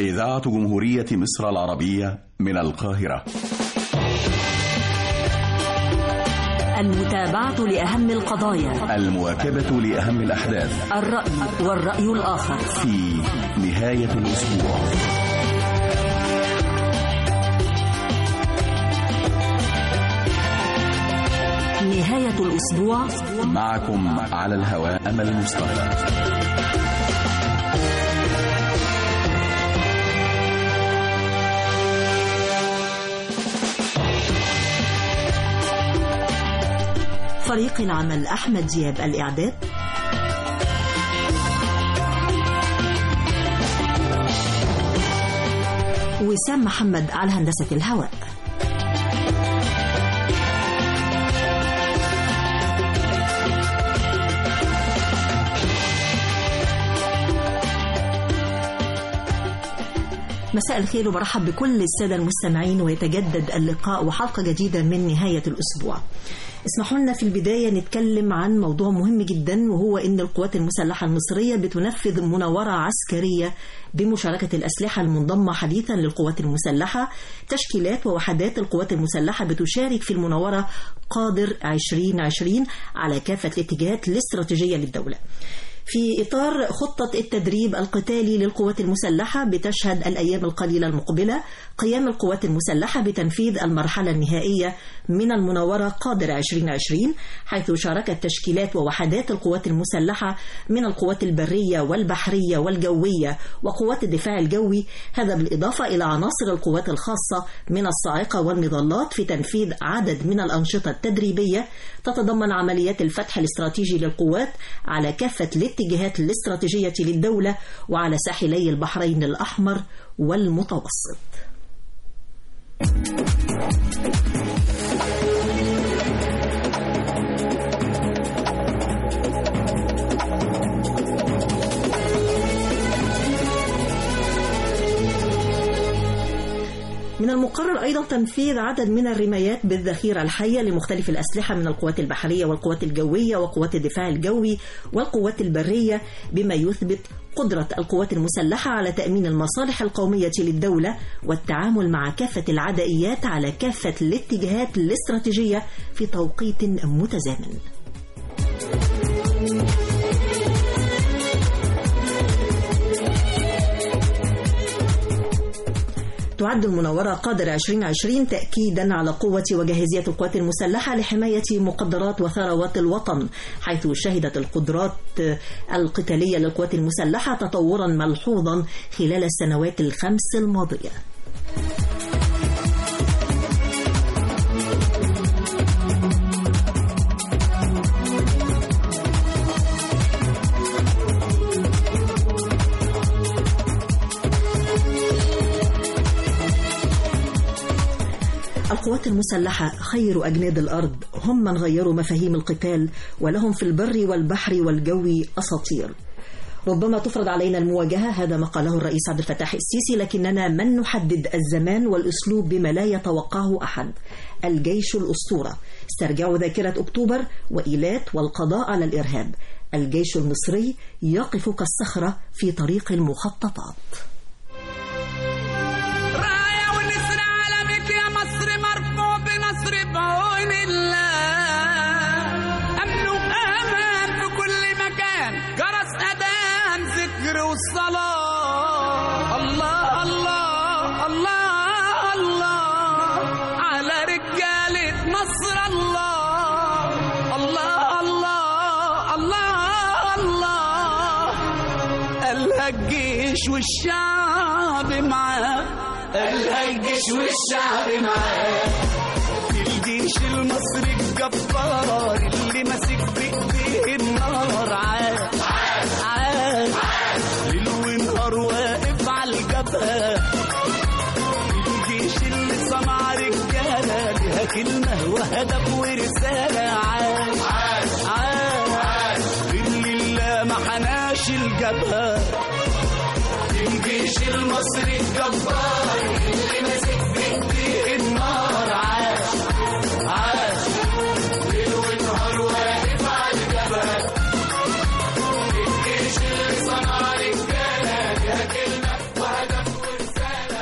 إذاعة جمهورية مصر العربية من القاهرة المتابعة لأهم القضايا المواكبة لأهم الأحداث الرأي والرأي الآخر في نهاية الأسبوع نهاية الأسبوع معكم على الهواء أمل مصطفى فريق العمل أحمد دياب الإعداد وسام محمد على هندسة الهواء مساء الخير وبرحب بكل السادة المستمعين ويتجدد اللقاء وحلقة جديدة من نهاية الأسبوع اسمحوا لنا في البداية نتكلم عن موضوع مهم جدا وهو أن القوات المسلحة المصرية بتنفذ مناورة عسكرية بمشاركة الأسلحة المنضمة حديثا للقوات المسلحة تشكيلات ووحدات القوات المسلحة بتشارك في المناورة قادر 2020 على كافة الاتجاهات الاستراتيجية للدولة في إطار خطة التدريب القتالي للقوات المسلحة بتشهد الأيام القليلة المقبلة قيام القوات المسلحة بتنفيذ المرحلة النهائية من المناورة قادر 2020 حيث شاركت تشكيلات ووحدات القوات المسلحة من القوات البرية والبحرية والجوية وقوات الدفاع الجوي هذا بالإضافة إلى عناصر القوات الخاصة من الصاعقة والمظلات في تنفيذ عدد من الأنشطة التدريبية تتضمن عمليات الفتح الاستراتيجي للقوات على كافة الاتجاهات الاستراتيجية للدولة وعلى ساحلي البحرين الأحمر والمتوسط من المقرر أيضا تنفيذ عدد من الرمايات بالذخيرة الحية لمختلف الأسلحة من القوات البحرية والقوات الجوية وقوات الدفاع الجوي والقوات البرية بما يثبت قدرة القوات المسلحة على تأمين المصالح القومية للدولة والتعامل مع كافة العدائيات على كافة الاتجاهات الاستراتيجية في توقيت متزامن. تعد المناورة قادر 2020 تأكيدا على قوة وجاهزية القوات المسلحة لحماية مقدرات وثروات الوطن حيث شهدت القدرات القتالية للقوات المسلحة تطورا ملحوظا خلال السنوات الخمس الماضية القوات المسلحة خير أجناد الأرض هم من غيروا مفاهيم القتال ولهم في البر والبحر والجو أساطير ربما تفرض علينا المواجهة هذا ما قاله الرئيس عبد الفتاح السيسي لكننا من نحدد الزمان والأسلوب بما لا يتوقعه أحد الجيش الأسطورة استرجعوا ذاكرة أكتوبر وإيلات والقضاء على الإرهاب الجيش المصري يقف كالصخرة في طريق المخططات والصلاة الله الله الله الله على رجالة مصر الله الله الله الله الله قالها الجيش والشعب معاه قالها الجيش والشعب معاه الجيش المصري الجبار اللي ماسك بايديه النار عاد عاد ليل ونهار واقف على الجبهة الجيش اللي صنع رجالة لها كلمة وهدف ورسالة عاد عاد غير لله ما حناش الجبهة الجيش المصري الجبار اللي ماسك بايديه النار عاش عاش ليل ونهار واقف على الجبهة الجيش اللي صنع رجالة لها كلمة وهدف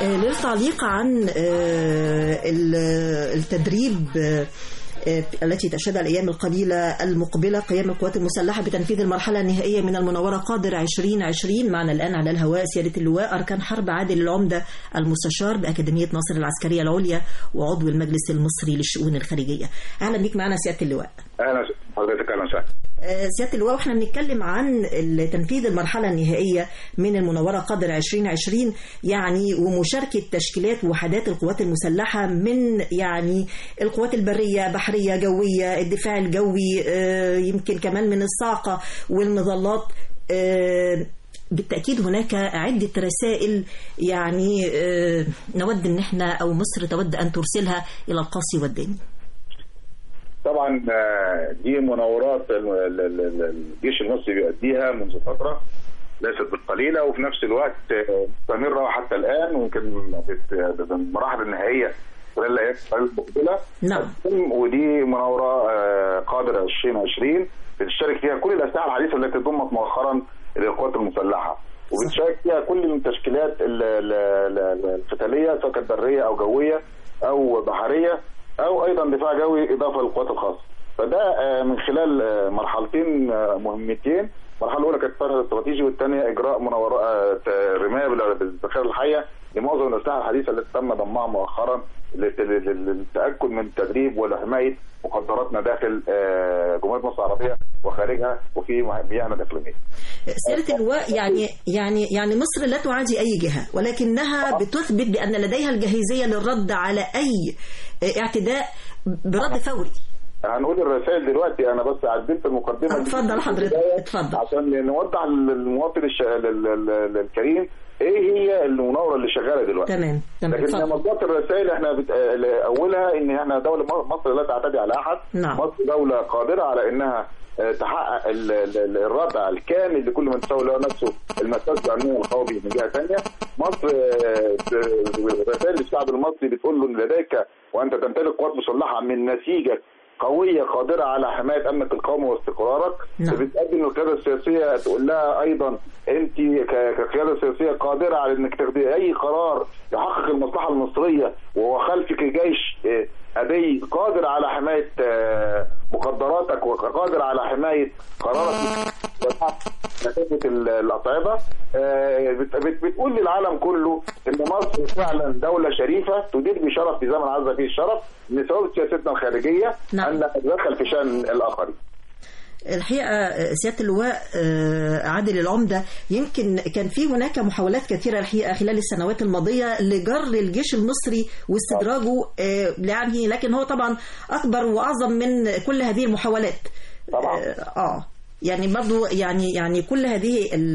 آه، للتعليق عن آه، ال- التدريب آه، آه، التي تشهدها الأيام القليلة المقبلة قيام القوات المسلحة بتنفيذ المرحلة النهائية من المناورة قادر 2020 معنا الآن على الهواء سيادة اللواء أركان حرب عادل العمدة المستشار بأكاديمية ناصر العسكرية العليا وعضو المجلس المصري للشؤون الخارجية أهلا بك معنا سيادة اللواء اهلا حضرتك اهلا وسهلا آه، سياده اللواء واحنا بنتكلم عن تنفيذ المرحله النهائيه من المناوره قدر 2020 يعني ومشاركه تشكيلات وحدات القوات المسلحه من يعني القوات البريه بحريه جويه الدفاع الجوي آه، يمكن كمان من الصاعقه والمظلات آه، بالتأكيد هناك عدة رسائل يعني آه، نود أن احنا أو مصر تود أن ترسلها إلى القاصي والداني طبعا آه، دي مناورات ال- ال- ال- الجيش المصري بيؤديها منذ فتره ليست بالقليله وفي نفس الوقت آه، مستمره حتى الان ويمكن بت- المراحل النهائيه خلال الايام المقبله نعم. هتتم، ودي مناوره آه، قادر 2020 بتشترك فيها كل الاسلحه الحديثه التي ضمت مؤخرا للقوات المسلحه وبتشارك فيها كل التشكيلات ال- ال- ال- القتاليه سواء كانت بريه او جويه او بحريه او ايضا دفاع جوي اضافه للقوات الخاصه فده آه، من خلال آه، مرحلتين آه، مهمتين المرحله الاولى كانت الطرح الاستراتيجي والثانيه اجراء مناورات آه، رمايه بال- بالذخائر الحيه لمعظم الاسلحه الحديثه التي تم ضمها مؤخرا للت- لل- للتاكد من التدريب ولحمايه مقدراتنا داخل آه، جمهوريه مصر العربيه وخارجها وفي مياهنا الاقليميه. سيادة اللواء يعني يعني يعني مصر لا تعادي أي جهة ولكنها بتثبت بأن لديها الجاهزية للرد على أي اعتداء برد فوري هنقول الرسائل دلوقتي انا بس عدلت المقدمه دي اتفضل في حضرتك، البداية اتفضل. عشان نوضح للمواطن الش... لل- لل- الكريم ايه هي المناوره اللي شغاله دلوقتي تمام تمام لكن اتفضل مصدر الرسائل احنا بت... اولها ان احنا دوله مصر لا تعتدي على احد نعم. مصر دوله قادره على انها آه، تحقق ال- ال- ال- الردع الكامل لكل من تساوي له نفسه المساس الامنيه القومي من جهه ثانيه مصر آه، ت- رسائل للشعب المصري بتقول له ان لديك وانت تمتلك قوات مسلحه من نسيجك قوية قادرة على حماية أمنك القومي واستقرارك نعم. بتقدم القيادة السياسية تقول لها أيضا أنت ك- كقيادة سياسية قادرة على أنك تاخدي أي قرار يحقق المصلحة المصرية وهو خلفك جيش آه، أبي قادر على حماية آه، مقدراتك وقادر على حماية قرارك مسافة ال- الأطعمة آه، بت- بت- بتقول للعالم كله إن مصر فعلا دولة شريفة تدير بشرف في زمن عز فيه الشرف لسبب سياستنا الخارجية نعم. أن نتدخل في شأن الآخرين الحقيقة آه، سيادة اللواء آه، عادل العمدة يمكن كان في هناك محاولات كثيرة الحقيقة خلال السنوات الماضية لجر الجيش المصري واستدراجه آه، يعني لكن هو طبعا أكبر وأعظم من كل هذه المحاولات طبعا. آه آه. يعني برضو يعني يعني كل هذه ال-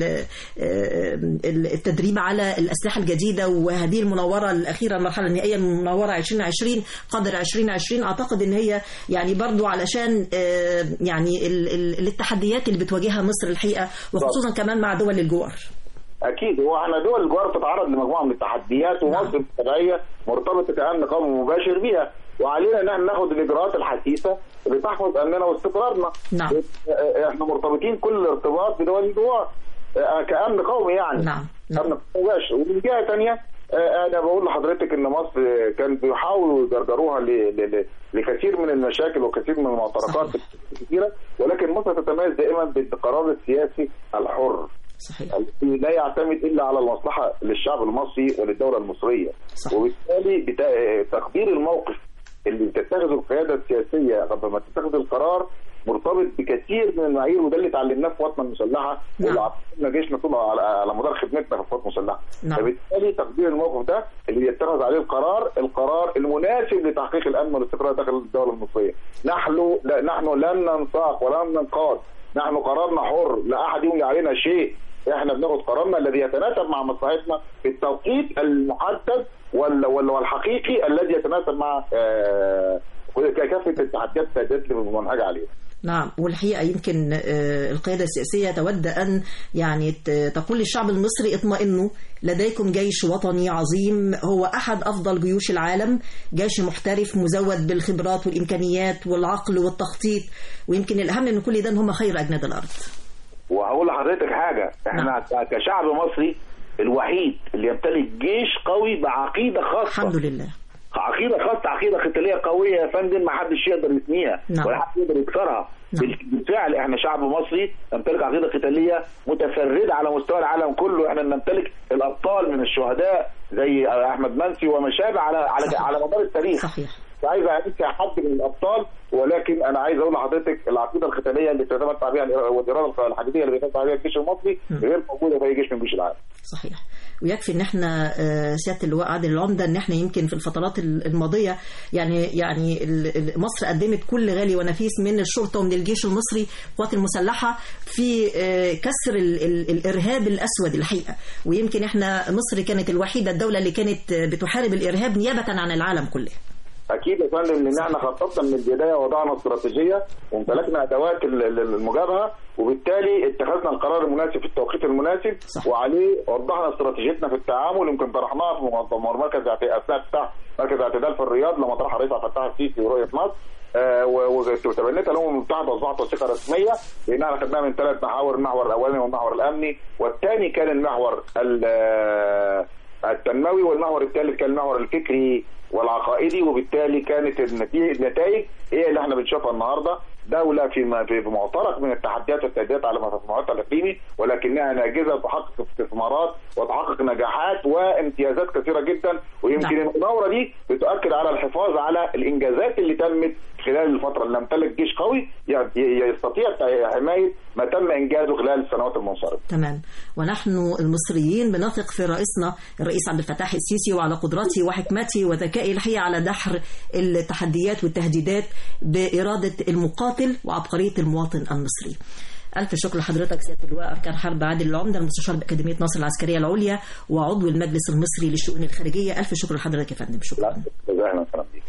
آه، ال- التدريب على الأسلحة الجديدة وهذه المناورة الأخيرة المرحلة النهائية من المناورة 2020 قدر 2020 أعتقد إن هي يعني برضو علشان آه، يعني ال- ال- التحديات اللي بتواجهها مصر الحقيقة وخصوصا كمان مع دول الجوار اكيد هو احنا دول الجوار تتعرض لمجموعه من التحديات ومصر بالتبعيه مرتبطه كامن قومي مباشر بيها وعلينا ان احنا ناخد الاجراءات الحثيثه اللي تحفظ امننا واستقرارنا نعم. اه، احنا مرتبطين كل الارتباط بدول الجوار اه، كامن قومي يعني نعم، نعم. امن قومي مباشر ومن جهه ثانيه انا بقول لحضرتك ان مصر كان بيحاولوا يجرجروها ل- ل- ل- لكثير من المشاكل وكثير من المعتركات صحيح. كثيره ولكن مصر تتميز دائما بالقرار السياسي الحر صحيح التي لا يعتمد الا على المصلحه للشعب المصري وللدوله المصريه صحيح. وبالتالي بتا- تقدير الموقف اللي بتتخذه القياده السياسيه قبل ما تتخذ القرار مرتبط بكثير من المعايير وده اللي اتعلمناه في قواتنا المسلحه نعم. واللي عطينا جيشنا طول على, على مدار خدمتنا في القوات المسلحه نعم. فبالتالي تقدير الموقف ده اللي يتخذ عليه القرار القرار المناسب لتحقيق الامن والاستقرار داخل الدوله المصريه نحن لا نحن لن ننساق ولن ننقاد نحن قرارنا حر لا احد يملي علينا شيء احنا بناخد قرارنا الذي يتناسب مع مصلحتنا في التوقيت المحدد وال- وال- والحقيقي الذي يتناسب مع آه، كافه التحديات التهديدات اللي منهجه عليها نعم والحقيقة يمكن آه، القيادة السياسية تود أن يعني ت- تقول للشعب المصري اطمئنوا لديكم جيش وطني عظيم هو أحد أفضل جيوش العالم جيش محترف مزود بالخبرات والإمكانيات والعقل والتخطيط ويمكن الأهم من كل ده أن هم خير أجناد الأرض وهقول لحضرتك حاجه احنا نعم. كشعب مصري الوحيد اللي يمتلك جيش قوي بعقيده خاصه الحمد لله عقيده خاصه عقيده قتاليه قويه يا فندم ما حدش يقدر يثنيها نعم. ولا حد يقدر يكسرها نعم. بالفعل احنا شعب مصري نمتلك عقيده قتاليه متفرده على مستوى العالم كله احنا نمتلك الابطال من الشهداء زي احمد منسي وما شابه على على صحيح. على مدار التاريخ صحيح مش عايز انسى حد من الابطال ولكن انا عايز اقول لحضرتك العقيده القتاليه اللي بتتمتع بها والاراده الحديديه اللي بيتمتع بها الجيش المصري غير موجوده في اي جيش من جيوش العالم صحيح ويكفي ان احنا آه، سياده اللواء عادل العمده ان احنا يمكن في الفترات ال- الماضيه يعني يعني ال- ال- مصر قدمت كل غالي ونفيس من الشرطه ومن الجيش المصري القوات المسلحه في آه، كسر ال- ال- الارهاب الاسود الحقيقه ويمكن احنا مصر كانت الوحيده الدوله اللي كانت آه، بتحارب الارهاب نيابه عن العالم كله اكيد يا فندم لان احنا خططنا من البدايه وضعنا استراتيجيه وامتلكنا ادوات ال- ال- المجابهه وبالتالي اتخذنا القرار المناسب في التوقيت المناسب صح. وعليه وضحنا استراتيجيتنا في التعامل يمكن طرحناها في منظمه مركز اعت- اثناء افتتاح مركز اعتدال في الرياض لما طرح الرئيس عبد الفتاح السيسي ورؤيه مصر آه، و- وتبنتها الامم المتحده واصبحت وثيقه رسميه لانها خدناها من ثلاث محاور المحور الاولاني والمحور الامني والثاني كان المحور ال- آه، التنموي والمحور الثالث كان المحور الفكري والعقائدي وبالتالي كانت النتيجه النتائج هي اللي احنا بنشوفها النهارده دوله في م- في في معترك من التحديات والتهديدات على مستوى الاقليمي ولكنها ناجزه وتحقق استثمارات وتحقق نجاحات وامتيازات كثيره جدا ويمكن نعم. المناوره دي بتؤكد على الحفاظ على الانجازات اللي تمت خلال الفتره اللي نمتلك جيش قوي ي- ي- يستطيع حمايه ما تم انجازه خلال السنوات المنصرمه. تمام ونحن المصريين بنثق في رئيسنا الرئيس عبد الفتاح السيسي وعلى قدرته وحكمته وذكائه الحقيقه على دحر التحديات والتهديدات باراده المقاتل وعبقريه المواطن المصري. ألف شكر لحضرتك سيادة اللواء أركان حرب عادل العمدة المستشار بأكاديمية ناصر العسكرية العليا وعضو المجلس المصري للشؤون الخارجية ألف شكر لحضرتك يا فندم شكرا اهلا وسهلا بيك.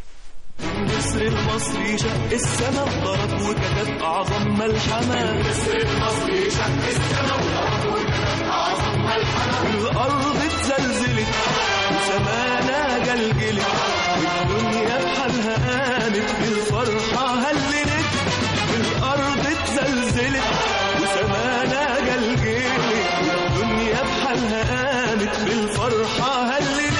مصر المصري شق السما وضرب وكتب أعظم ملحمة مصر المصري شق السما وضرب وكتب أعظم ملحمة الأرض اتزلزلت وسمانا جلجلت والدنيا بحالها قامت بالفرحة هللت الأرض اتزلزلت وسمانا جلجلت والدنيا بحالها قامت بالفرحة هللت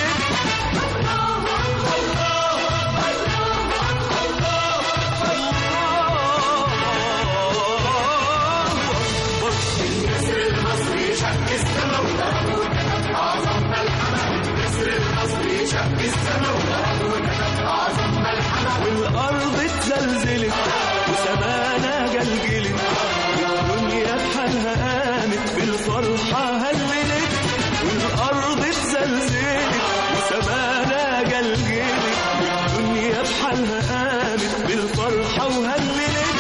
والأرض اتزلزلت وسمانا جلجلت والدنيا بحالها قامت بالفرحة هللت والأرض اتزلزلت وسمانا جلجلت والدنيا بحالها قامت بالفرحة وهللت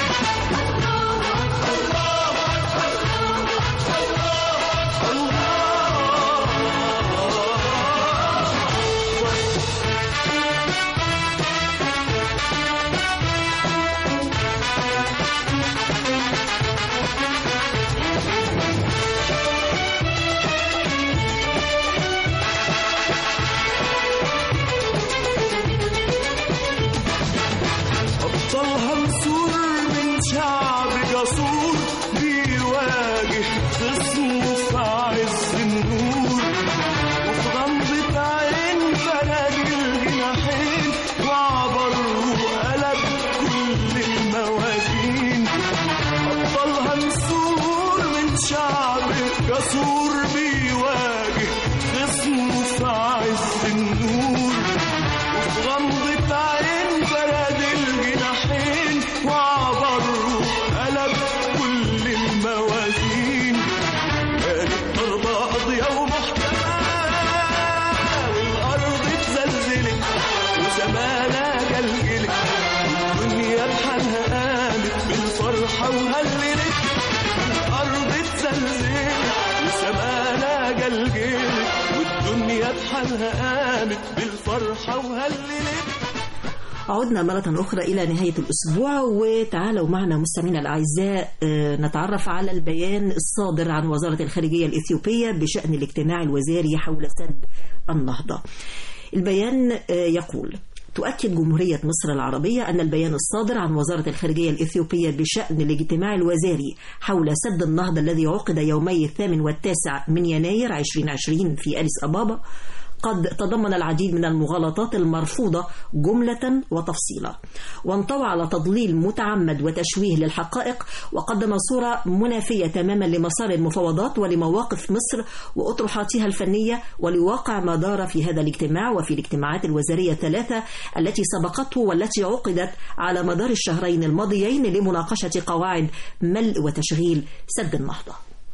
أبطالها مسور من شعب جسور بيواجه خصمه في عز النور وفي غمضة عين فرد الجناحين وعبر وقلب كل الموازين أبطالها مسور من شعب جسور بيواجه خصمه في عز النور وفي غمضة عين فرد الجناحين وعبر قلب كل الموازين كانت ضربة قاضية ومحكمة والأرض اتزلزلت وسمانا جلجلت والدنيا بحالها قامت بالفرحة وهللت الأرض اتزلزلت وسمانا جلجلت والدنيا بحالها قامت بالفرحة وهللت عدنا مرة أخرى إلى نهاية الأسبوع وتعالوا معنا مستمعينا الأعزاء آه، نتعرف على البيان الصادر عن وزارة الخارجية الإثيوبية بشأن الاجتماع الوزاري حول سد النهضة البيان آه، يقول تؤكد جمهورية مصر العربية أن البيان الصادر عن وزارة الخارجية الإثيوبية بشأن الاجتماع الوزاري حول سد النهضة الذي عقد يومي الثامن والتاسع من يناير 2020 في أديس أبابا قد تضمن العديد من المغالطات المرفوضة جملة وتفصيلا وانطوى على تضليل متعمد وتشويه للحقائق وقدم صورة منافية تماما لمسار المفاوضات ولمواقف مصر وأطروحاتها الفنية ولواقع ما دار في هذا الاجتماع وفي الاجتماعات الوزارية الثلاثة التي سبقته والتي عقدت على مدار الشهرين الماضيين لمناقشة قواعد ملء وتشغيل سد النهضة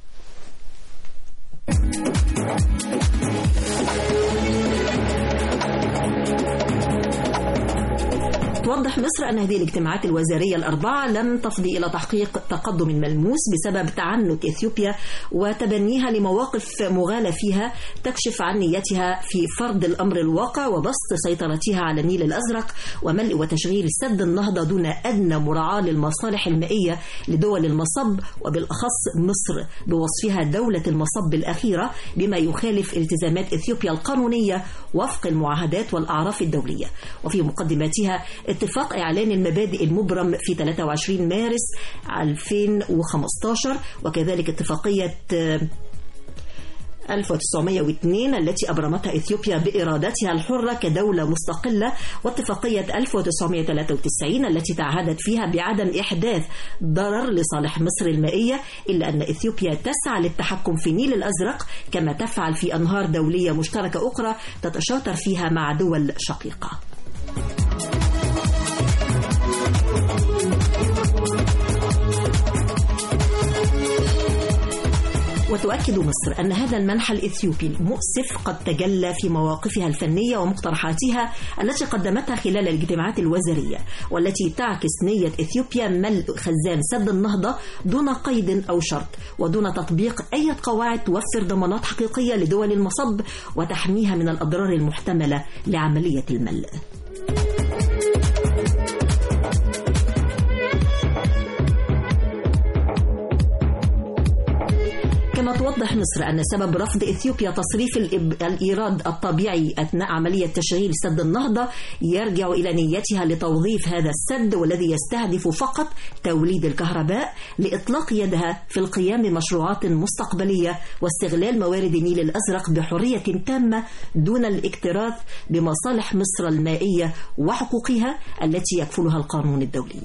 توضح مصر أن هذه الاجتماعات الوزارية الأربعة لم تفضي إلى تحقيق تقدم ملموس بسبب تعنت إثيوبيا وتبنيها لمواقف مغالى فيها تكشف عن نيتها في فرض الأمر الواقع وبسط سيطرتها على النيل الأزرق وملء وتشغيل سد النهضة دون أدنى مراعاة للمصالح المائية لدول المصب وبالأخص مصر بوصفها دولة المصب الأخيرة بما يخالف التزامات إثيوبيا القانونية وفق المعاهدات والأعراف الدولية وفي مقدماتها اتفاق إعلان المبادئ المبرم في 23 مارس 2015 وكذلك اتفاقية 1902 التي أبرمتها إثيوبيا بإرادتها الحرة كدولة مستقلة واتفاقية 1993 التي تعهدت فيها بعدم إحداث ضرر لصالح مصر المائية إلا أن إثيوبيا تسعى للتحكم في النيل الأزرق كما تفعل في أنهار دولية مشتركة أخرى تتشاطر فيها مع دول شقيقة وتؤكد مصر أن هذا المنحى الإثيوبي المؤسف قد تجلى في مواقفها الفنية ومقترحاتها التي قدمتها خلال الاجتماعات الوزارية والتي تعكس نية إثيوبيا ملء خزان سد النهضة دون قيد أو شرط ودون تطبيق أي قواعد توفر ضمانات حقيقية لدول المصب وتحميها من الأضرار المحتملة لعملية الملء كما توضح مصر أن سبب رفض إثيوبيا تصريف الإب- الإيراد الطبيعي أثناء عملية تشغيل سد النهضة يرجع إلى نيتها لتوظيف هذا السد والذي يستهدف فقط توليد الكهرباء لإطلاق يدها في القيام بمشروعات مستقبلية واستغلال موارد النيل الأزرق بحرية تامة دون الاكتراث بمصالح مصر المائية وحقوقها التي يكفلها القانون الدولي.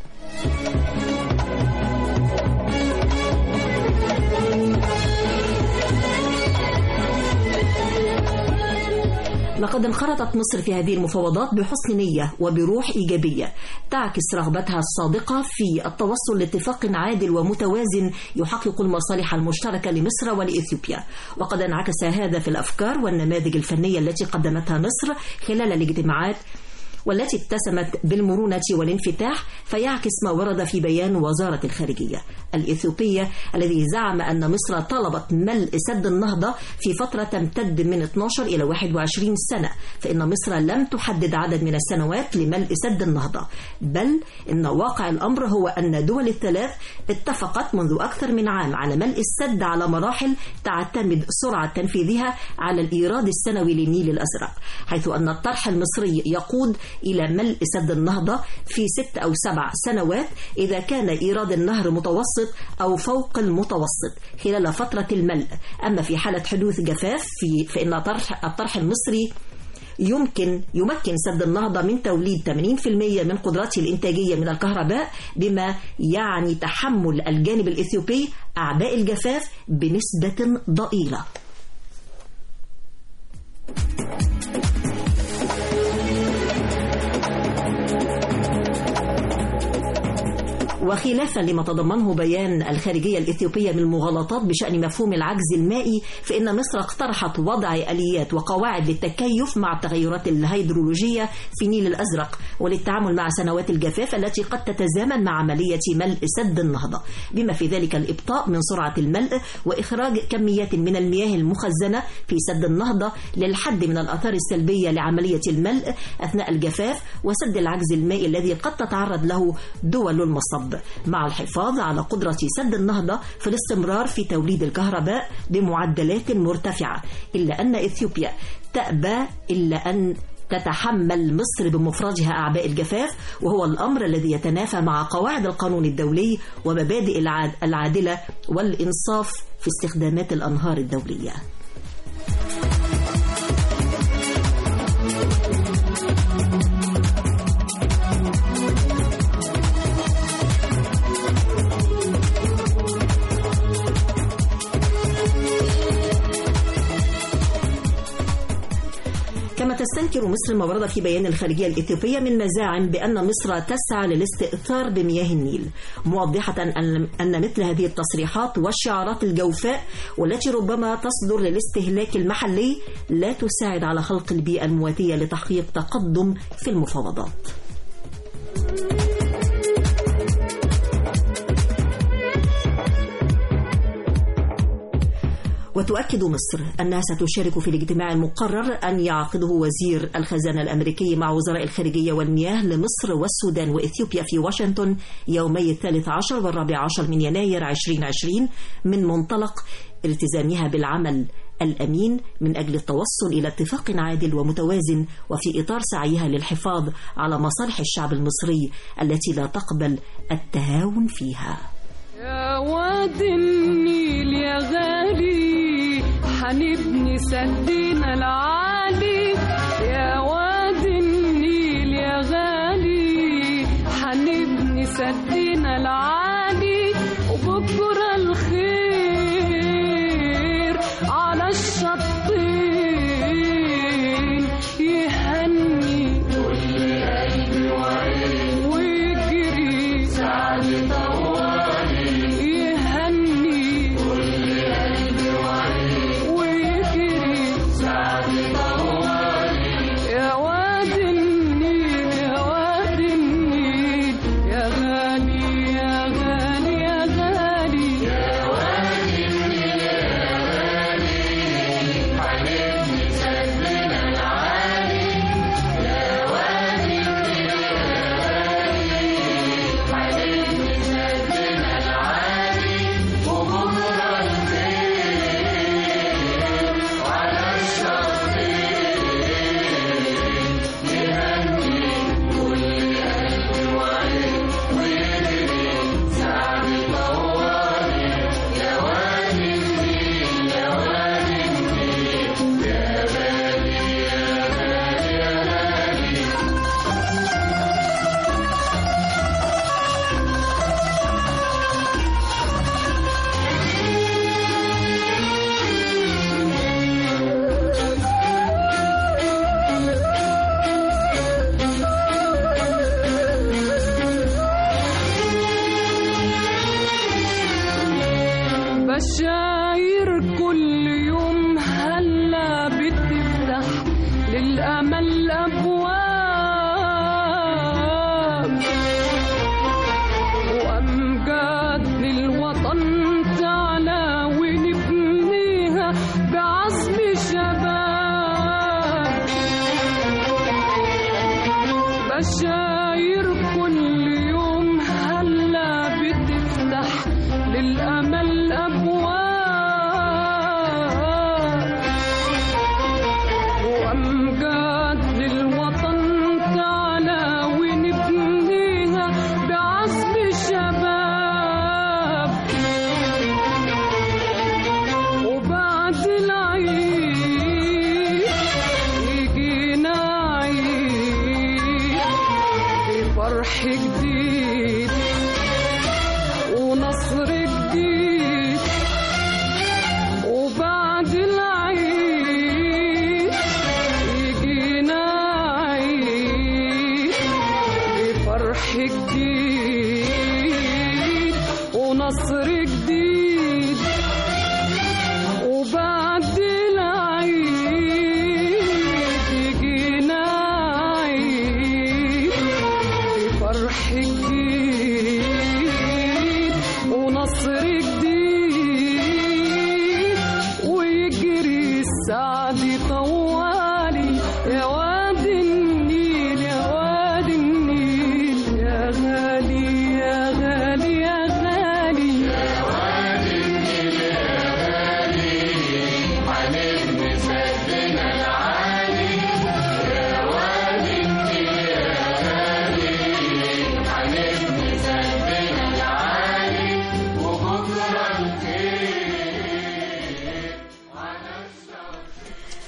لقد انخرطت مصر في هذه المفاوضات بحسن نية وبروح إيجابية تعكس رغبتها الصادقة في التوصل لاتفاق عادل ومتوازن يحقق المصالح المشتركة لمصر ولإثيوبيا وقد انعكس هذا في الأفكار والنماذج الفنية التي قدمتها مصر خلال الاجتماعات والتي اتسمت بالمرونة والانفتاح فيعكس ما ورد في بيان وزارة الخارجية الإثيوبية الذي زعم أن مصر طلبت ملء سد النهضة في فترة تمتد من 12 إلى 21 سنة فإن مصر لم تحدد عدد من السنوات لملء سد النهضة بل إن واقع الأمر هو أن دول الثلاث اتفقت منذ أكثر من عام على ملء السد على مراحل تعتمد سرعة تنفيذها على الإيراد السنوي للنيل الأزرق حيث أن الطرح المصري يقود إلى ملء سد النهضة في ست أو سبع سنوات إذا كان إيراد النهر متوسط أو فوق المتوسط خلال فترة الملء أما في حالة حدوث جفاف في فإن طرح الطرح المصري يمكن يمكن سد النهضة من توليد 80% من قدرته الإنتاجية من الكهرباء بما يعني تحمل الجانب الإثيوبي أعباء الجفاف بنسبة ضئيلة وخلافا لما تضمنه بيان الخارجية الإثيوبية من المغالطات بشأن مفهوم العجز المائي فإن مصر اقترحت وضع آليات وقواعد للتكيف مع التغيرات الهيدرولوجية في النيل الأزرق وللتعامل مع سنوات الجفاف التي قد تتزامن مع عملية ملء سد النهضة بما في ذلك الإبطاء من سرعة الملء وإخراج كميات من المياه المخزنة في سد النهضة للحد من الآثار السلبية لعملية الملء أثناء الجفاف وسد العجز المائي الذي قد تتعرض له دول المصب مع الحفاظ على قدرة سد النهضة في الاستمرار في توليد الكهرباء بمعدلات مرتفعة إلا أن إثيوبيا تأبى إلا أن تتحمل مصر بمفردها أعباء الجفاف وهو الأمر الذي يتنافى مع قواعد القانون الدولي ومبادئ العاد- العادلة والإنصاف في استخدامات الأنهار الدولية كما تستنكر مصر ما ورد في بيان الخارجية الإثيوبية من مزاعم بأن مصر تسعى للاستئثار بمياه النيل موضحة أن أن مثل هذه التصريحات والشعارات الجوفاء والتي ربما تصدر للاستهلاك المحلي لا تساعد على خلق البيئة المواتية لتحقيق تقدم في المفاوضات وتؤكد مصر أنها ستشارك في الاجتماع المقرر أن يعقده وزير الخزانة الأمريكي مع وزراء الخارجية والمياه لمصر والسودان وإثيوبيا في واشنطن يومي الثالث عشر والرابع عشر من يناير 2020 من منطلق التزامها بالعمل الأمين من أجل التوصل إلى اتفاق عادل ومتوازن وفي إطار سعيها للحفاظ على مصالح الشعب المصري التي لا تقبل التهاون فيها يا واد النيل يا غالي حنبني سدنا العالي يا واد النيل يا غالي حنبني سدنا العالي وبكرة الخير على الشطين يهني كل قلبي وعين ويجري سعد يهني كل قلبي وعين ويجري سعد يا واد النيل يا واد النيل يا غالي يا غالي يا غالي يا واد النيل يا غالي حبيبني سدنا العالي يا واد النيل يا غالي حبيبني سدنا العالي وبكره الخير على الشاطئ يهني كل قلب وعين ويجري سعد طوالي يا واد النيل يا واد النيل يا غالي يا غالي يا غالي بشاير كل يوم هلا بتفتح للأمل أبواب وأمجاد للوطن تعلى ونبنيها بعزم شباب بشاير كل يوم هلا بتفتح للأمل أبواب وأمجاد للوطن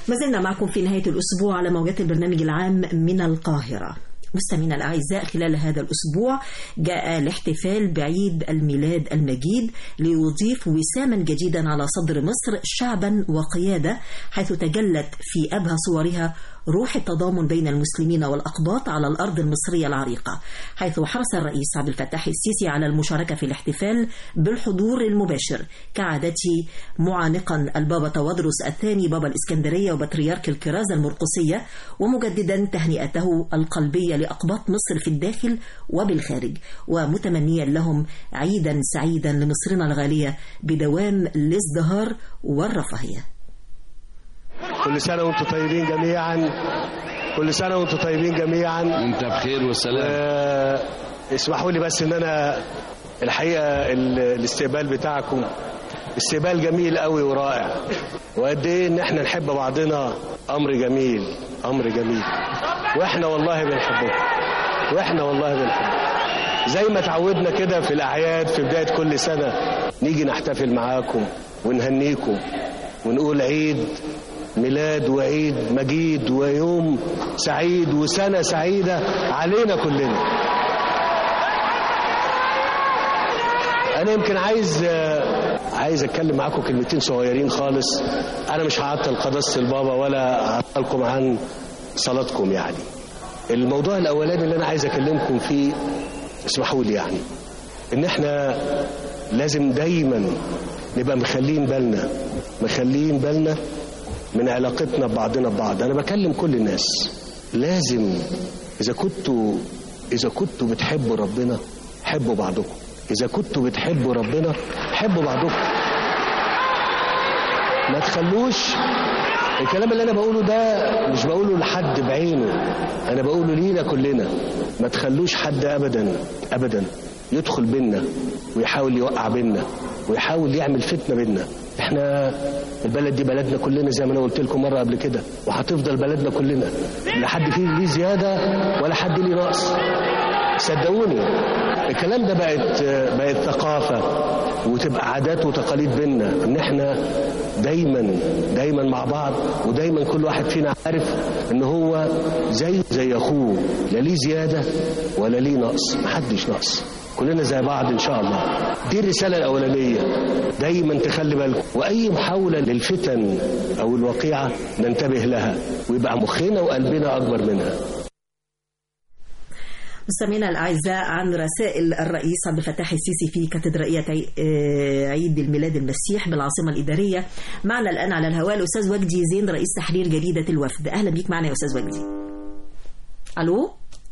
ما زلنا معكم في نهاية الأسبوع على موجات البرنامج العام من القاهرة مستمعينا الأعزاء خلال هذا الأسبوع جاء الاحتفال بعيد الميلاد المجيد ليضيف وساما جديدا على صدر مصر شعبا وقيادة حيث تجلت في أبهى صورها روح التضامن بين المسلمين والأقباط على الأرض المصرية العريقة حيث حرص الرئيس عبد الفتاح السيسي على المشاركة في الاحتفال بالحضور المباشر كعادته معانقا البابا توادرس الثاني بابا الإسكندرية وبطريرك الكرازة المرقسية ومجددا تهنئته القلبية لأقباط مصر في الداخل وبالخارج ومتمنيا لهم عيدا سعيدا لمصرنا الغالية بدوام الازدهار والرفاهية كل سنة وانتم طيبين جميعا كل سنة وانتم طيبين جميعا وانت بخير والسلام آه، اسمحوا لي بس ان انا الحقيقة ال- الاستقبال بتاعكم استقبال جميل قوي ورائع وقد ايه ان احنا نحب بعضنا امر جميل امر جميل واحنا والله بنحبكم واحنا والله بنحبكم زي ما تعودنا كده في الاعياد في بداية كل سنة نيجي نحتفل معاكم ونهنيكم ونقول عيد ميلاد وعيد مجيد ويوم سعيد وسنة سعيدة علينا كلنا أنا يمكن عايز آه، عايز أتكلم معاكم كلمتين صغيرين خالص أنا مش هعطل قداسة البابا ولا هعطلكم عن صلاتكم يعني الموضوع الأولاني اللي أنا عايز أكلمكم فيه اسمحوا لي يعني إن إحنا لازم دايما نبقى مخلين بالنا مخلين بالنا من علاقتنا ببعضنا ببعض انا بكلم كل الناس لازم اذا كنتوا اذا كنتوا بتحبوا ربنا حبوا بعضكم اذا كنتوا بتحبوا ربنا حبوا بعضكم ما تخلوش الكلام اللي انا بقوله ده مش بقوله لحد بعينه انا بقوله لينا كلنا ما تخلوش حد ابدا ابدا يدخل بينا ويحاول يوقع بينا ويحاول يعمل فتنه بينا احنا البلد دي بلدنا كلنا زي ما انا قلت لكم مره قبل كده وهتفضل بلدنا كلنا لا حد فيه ليه زياده ولا حد ليه نقص صدقوني الكلام ده بقت بقت ثقافة وتبقى عادات وتقاليد بينا ان احنا دايما دايما مع بعض ودايما كل واحد فينا عارف ان هو زي زي اخوه لا ليه زيادة ولا ليه نقص محدش نقص كلنا زي بعض ان شاء الله دي الرسالة الاولانية دايما تخلي بالكم واي محاولة للفتن او الوقيعة ننتبه لها ويبقى مخنا وقلبنا اكبر منها مستمعينا الاعزاء عن رسائل الرئيس عبد الفتاح السيسي في كاتدرائيه عي- آه، عيد الميلاد المسيح بالعاصمه الاداريه معنا الان على الهواء الاستاذ وجدي زين رئيس تحرير جريده الوفد اهلا بيك معنا يا استاذ وجدي الو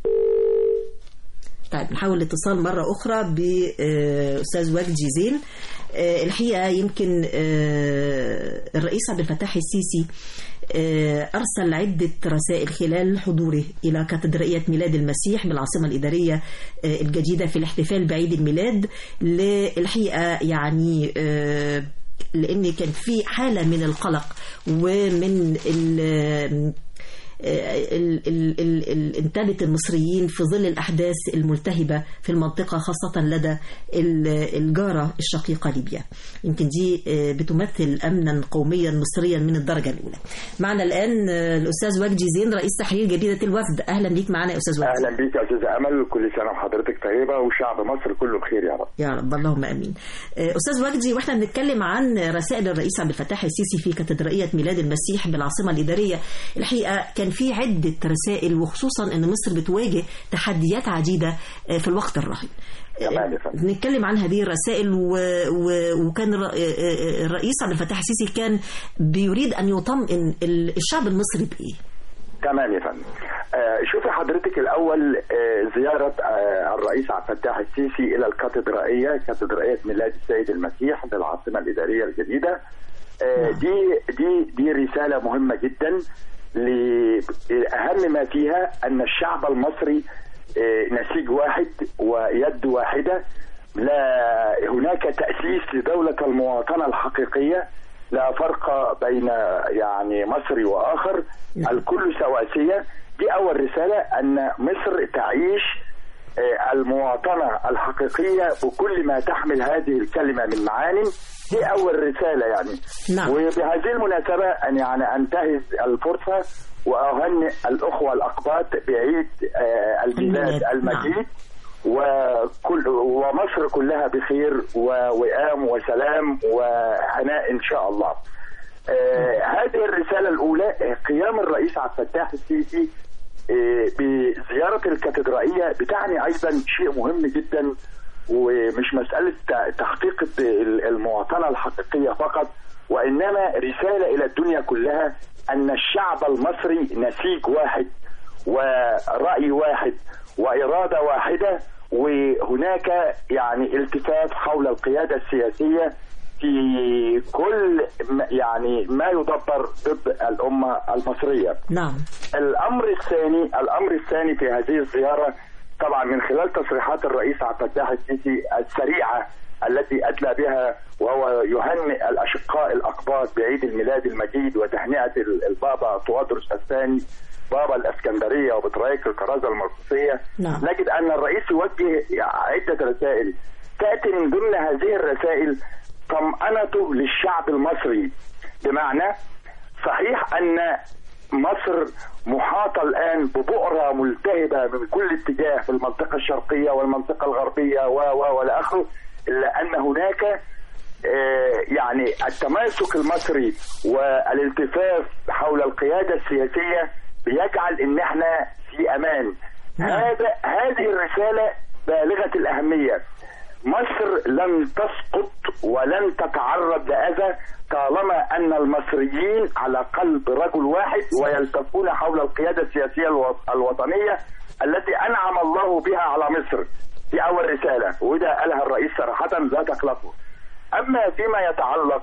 طيب نحاول الاتصال مرة أخرى بأستاذ وجدي زين آه، الحقيقة يمكن آه، الرئيس عبد الفتاح السيسي آه، أرسل عدة رسائل خلال حضوره إلى كاتدرائية ميلاد المسيح بالعاصمة الإدارية آه، الجديدة في الاحتفال بعيد الميلاد للحقيقة يعني آه، لأن كان في حالة من القلق ومن ال- ال- ال- ال- ال- انتابت المصريين في ظل الأحداث الملتهبة في المنطقة خاصة لدى ال- الجارة الشقيقة ليبيا يمكن دي آه، بتمثل أمنا قوميا مصريا من الدرجة الأولى معنا الآن آه، الأستاذ وجدي زين رئيس تحرير جريدة الوفد أهلا بيك معنا يا أستاذ وجدي اهلا بيك يا استاذ امل كل سنه وحضرتك طيبه وشعب مصر كله بخير يا رب يا رب اللهم امين. آه، استاذ وجدي واحنا بنتكلم عن رسائل الرئيس عبد الفتاح السيسي في كاتدرائيه ميلاد المسيح بالعاصمه الاداريه، الحقيقه كان في عده رسائل وخصوصا ان مصر بتواجه تحديات عديده آه، في الوقت الراهن. آه، تمام يا فندم. بنتكلم عن هذه الرسائل و... و... وكان الر- آه، آه، الرئيس عبد الفتاح السيسي كان بيريد ان يطمئن ال- الشعب المصري بايه؟ تمام يا فندم آه شوفي حضرتك الاول آه زياره آه الرئيس عبد الفتاح السيسي الى الكاتدرائيه كاتدرائيه ميلاد السيد المسيح بالعاصمه الاداريه الجديده آه دي دي دي رساله مهمه جدا لاهم ما فيها ان الشعب المصري آه نسيج واحد ويد واحده لا هناك تاسيس لدوله المواطنه الحقيقيه لا فرق بين يعني مصري واخر الكل سواسيه دي اول رساله ان مصر تعيش آه، المواطنة الحقيقية بكل ما تحمل هذه الكلمة من معان دي أول رسالة يعني نعم. وبهذه المناسبة أن يعني أنتهز الفرصة وأهنئ الأخوة الأقباط بعيد آه، الميلاد الميلاد، المجيد وكل ومصر كلها بخير ووئام وسلام وهناء إن شاء الله آه هذه الرسالة الأولى آه، قيام الرئيس عبد الفتاح السيسي آه، بزيارة الكاتدرائية بتعني أيضا شيء مهم جدا ومش مسألة ت- تحقيق ال- المواطنة الحقيقية فقط وإنما رسالة إلى الدنيا كلها أن الشعب المصري نسيج واحد ورأي واحد وإرادة واحدة وهناك يعني التفاف حول القيادة السياسية في كل م- يعني ما يدبر ضد الأمة المصرية نعم الامر الثاني الامر الثاني في هذه الزياره طبعا من خلال تصريحات الرئيس عبد الفتاح السيسي السريعه التي ادلى بها وهو يهنئ الاشقاء الاقباط بعيد الميلاد المجيد وتهنئه ال- البابا توادرس الثاني بابا الاسكندريه وبطريق الكرازه المرقسيه نعم. نجد ان الرئيس يوجه عده رسائل تاتي من ضمن هذه الرسائل طمأنته للشعب المصري بمعنى صحيح ان مصر محاطة الآن ببؤرة ملتهبة من كل اتجاه في المنطقة الشرقية والمنطقة الغربية و و وإلى آخره إلا أن هناك آه، يعني التماسك المصري والالتفاف حول القيادة السياسية بيجعل إن احنا في أمان هذا هذه الرسالة بالغة الأهمية مصر لن تسقط ولن تتعرض لأذى طالما أن المصريين على قلب رجل واحد ويلتفون حول القيادة السياسية الو- الوطنية التي أنعم الله بها على مصر دي أول رسالة وده قالها الرئيس صراحة لا تقلقوا أما فيما يتعلق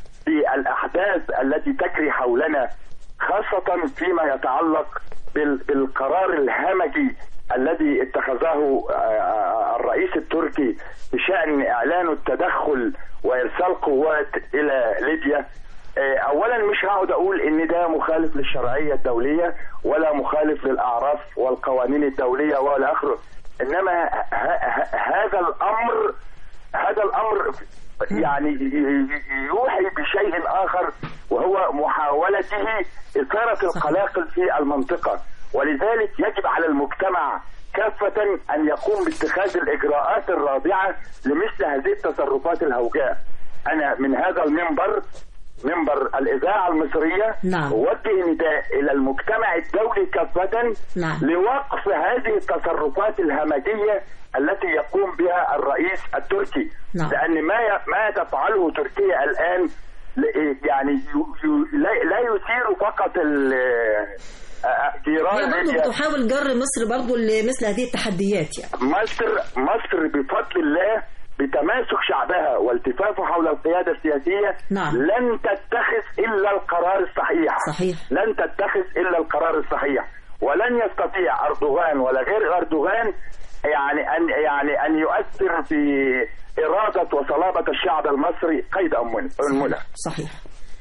بالأحداث التي تجري حولنا خاصة فيما يتعلق بال- بالقرار الهمجي الذي اتخذه آه، الرئيس التركي بشأن إعلان التدخل وإرسال قوات إلى ليبيا آه، أولا مش هقعد أقول إن ده مخالف للشرعية الدولية ولا مخالف للأعراف والقوانين الدولية ولا آخره إنما ه- ه- هذا الأمر هذا الامر يعني يوحي بشيء اخر وهو محاولته اثاره القلاقل في المنطقه ولذلك يجب على المجتمع كافة أن يقوم باتخاذ الإجراءات الرادعة لمثل هذه التصرفات الهوجاء أنا من هذا المنبر منبر الإذاعة المصرية نعم. أوجه نداء إلى المجتمع الدولي كافة نعم. لوقف هذه التصرفات الهمجية التي يقوم بها الرئيس التركي نعم. لأن ما ي- ما تفعله تركيا الآن ل- يعني ي- ي- لا لا يثير فقط ال- آه، جيران هي برضه ليبيا بتحاول جر مصر برضه لمثل هذه التحديات يعني مصر مصر بفضل الله بتماسك شعبها والتفافه حول القيادة السياسية نعم. لن تتخذ إلا القرار الصحيح صحيح. لن تتخذ إلا القرار الصحيح ولن يستطيع أردوغان ولا غير أردوغان يعني أن يعني أن يؤثر في إرادة وصلابة الشعب المصري قيد أنملة صحيح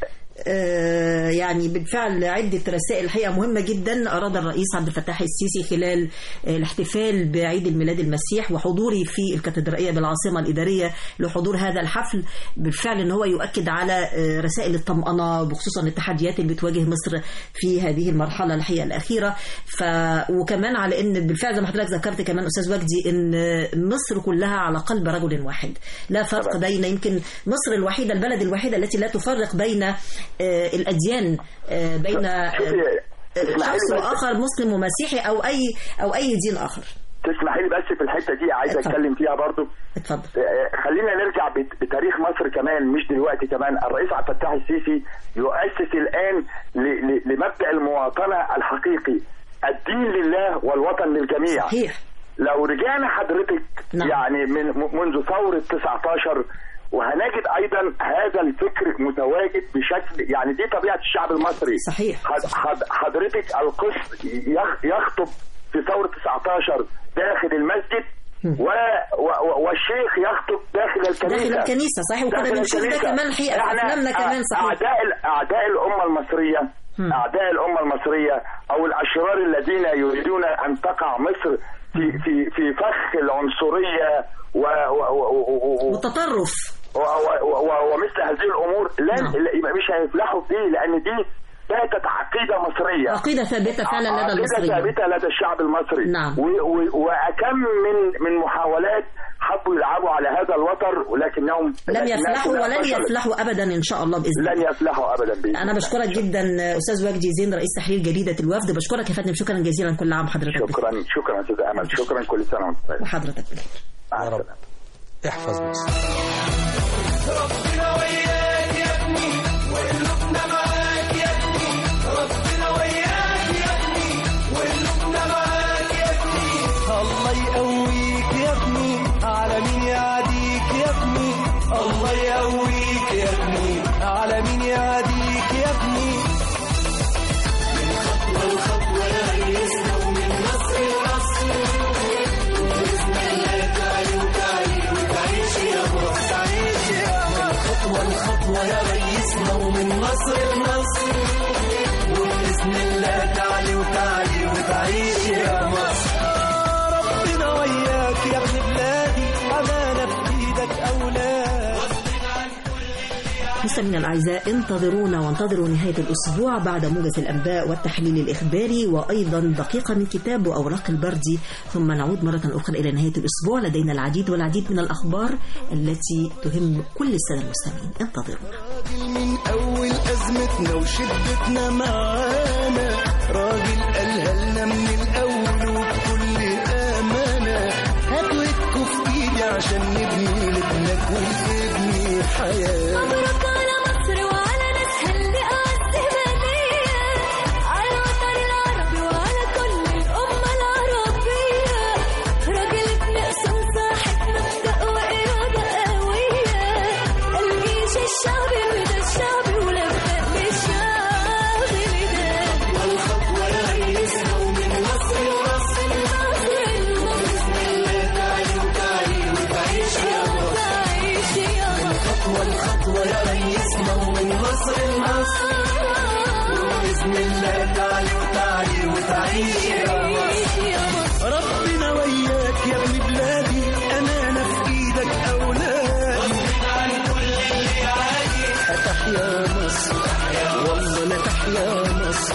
آه، يعني بالفعل عدة رسائل الحقيقة مهمة جدا أراد الرئيس عبد الفتاح السيسي خلال آه، الاحتفال بعيد الميلاد المسيح وحضوري في الكاتدرائية بالعاصمة الإدارية لحضور هذا الحفل بالفعل أن هو يؤكد على آه، رسائل الطمأنة بخصوصا التحديات اللي بتواجه مصر في هذه المرحلة الحقيقة الأخيرة ف... وكمان على أن بالفعل زي ما حضرتك ذكرت كمان أستاذ وجدي أن مصر كلها على قلب رجل واحد لا فرق بين يمكن مصر الوحيدة البلد الوحيدة التي لا تفرق بين آه، الأديان آه، بين آه، شوفي، اسمحي شخص لي بس- وآخر مسلم ومسيحي أو أي أو أي دين آخر تسمحي لي بس في الحتة دي عايز اتفضل. أتكلم فيها برضو اتفضل آه، خلينا نرجع بت- بتاريخ مصر كمان مش دلوقتي كمان الرئيس عبد الفتاح السيسي يؤسس الآن ل- ل- لمبدأ المواطنة الحقيقي الدين لله والوطن للجميع صحيح لو رجعنا حضرتك نعم. يعني من م- منذ ثورة 19 وهنجد ايضا هذا الفكر متواجد بشكل يعني دي طبيعه الشعب المصري صحيح. حض- حض- حضرتك القس يخ- يخطب في ثوره 19 داخل المسجد و... و... والشيخ يخطب داخل الكنيسه داخل الكنيسة صحيح وكنا داخل بنشوف ده الكنيسة. كمان الحقيقة في إحنا أفلامنا كمان صحيح اعداء ال- اعداء الامه المصريه اعداء الامه المصريه او الاشرار الذين يريدون ان تقع مصر في في في فخ العنصريه و و و و و والتطرف و- و- و- ومثل هذه الامور لن لا- مش هيفلحوا فيه لان دي باتت عقيده مصريه عقيدة ثابتة فعلا لدى عقيده المصريين ثابته لدى الشعب المصري نعم. و- و- وكم من من محاولات حبوا يلعبوا على هذا الوتر ولكنهم لم لكنها يفلحوا كلها ولن فشلت. يفلحوا أبدا إن شاء الله بإذن الله لن يفلحوا ابدا باذن أنا الله. بشكرك جدا أستاذ وجدي زين رئيس تحرير جريدة الوفد بشكرك يا فندم شكرا جزيلا كل عام حضرتك بخير. شكرا شكرا استاذ امل شكرا كل سنه وانت طيب وحضرتك بخير مع يا رب. السلامه احفظ مصر الله يقويك يا ابني على مين يعاديك يا ابني الله يقويك يا ابني على مين يعاديك يا ابني ربنا وياك يا ابن بلادي أمانة في إيدك أولاد مستمعينا الأعزاء انتظرونا وانتظروا نهاية الأسبوع بعد موجز الأنباء والتحليل الإخباري وأيضا دقيقة من كتاب وأوراق البردي ثم نعود مرة أخرى إلى نهاية الأسبوع لدينا العديد والعديد من الأخبار التي تهم كل السادة المستمعين انتظرونا راجل من أول أزمتنا وشدتنا معانا راجل قالها لنا من الأول وبكل أمانة هاتوا ايدكوا في إيدي عشان نبني لابنك ولابني حياة مبروك على مصر وعلى ناسها اللي أعز هدية على الوطن العربي وعلى كل الأمة العربية راجل ابن أصول صاحب مبدأ وإرادة قوية الجيش الشعبي وده الشعبي ولبق للشعب نداء والخطوة يا ريسنا ومن مصر لمصر مصر بسم الله تعالي وتعالي وتعيش يا مصر تعيش يا مصر والخطوة يا ريسنا ومن مصر لمصر وبإذن الله تعالي وتعالي وتعيش يا مصر ربنا وياك يا ابن بلادي أمانة في إيدك أولادي أتحيا مصر والله لا تحيا مصر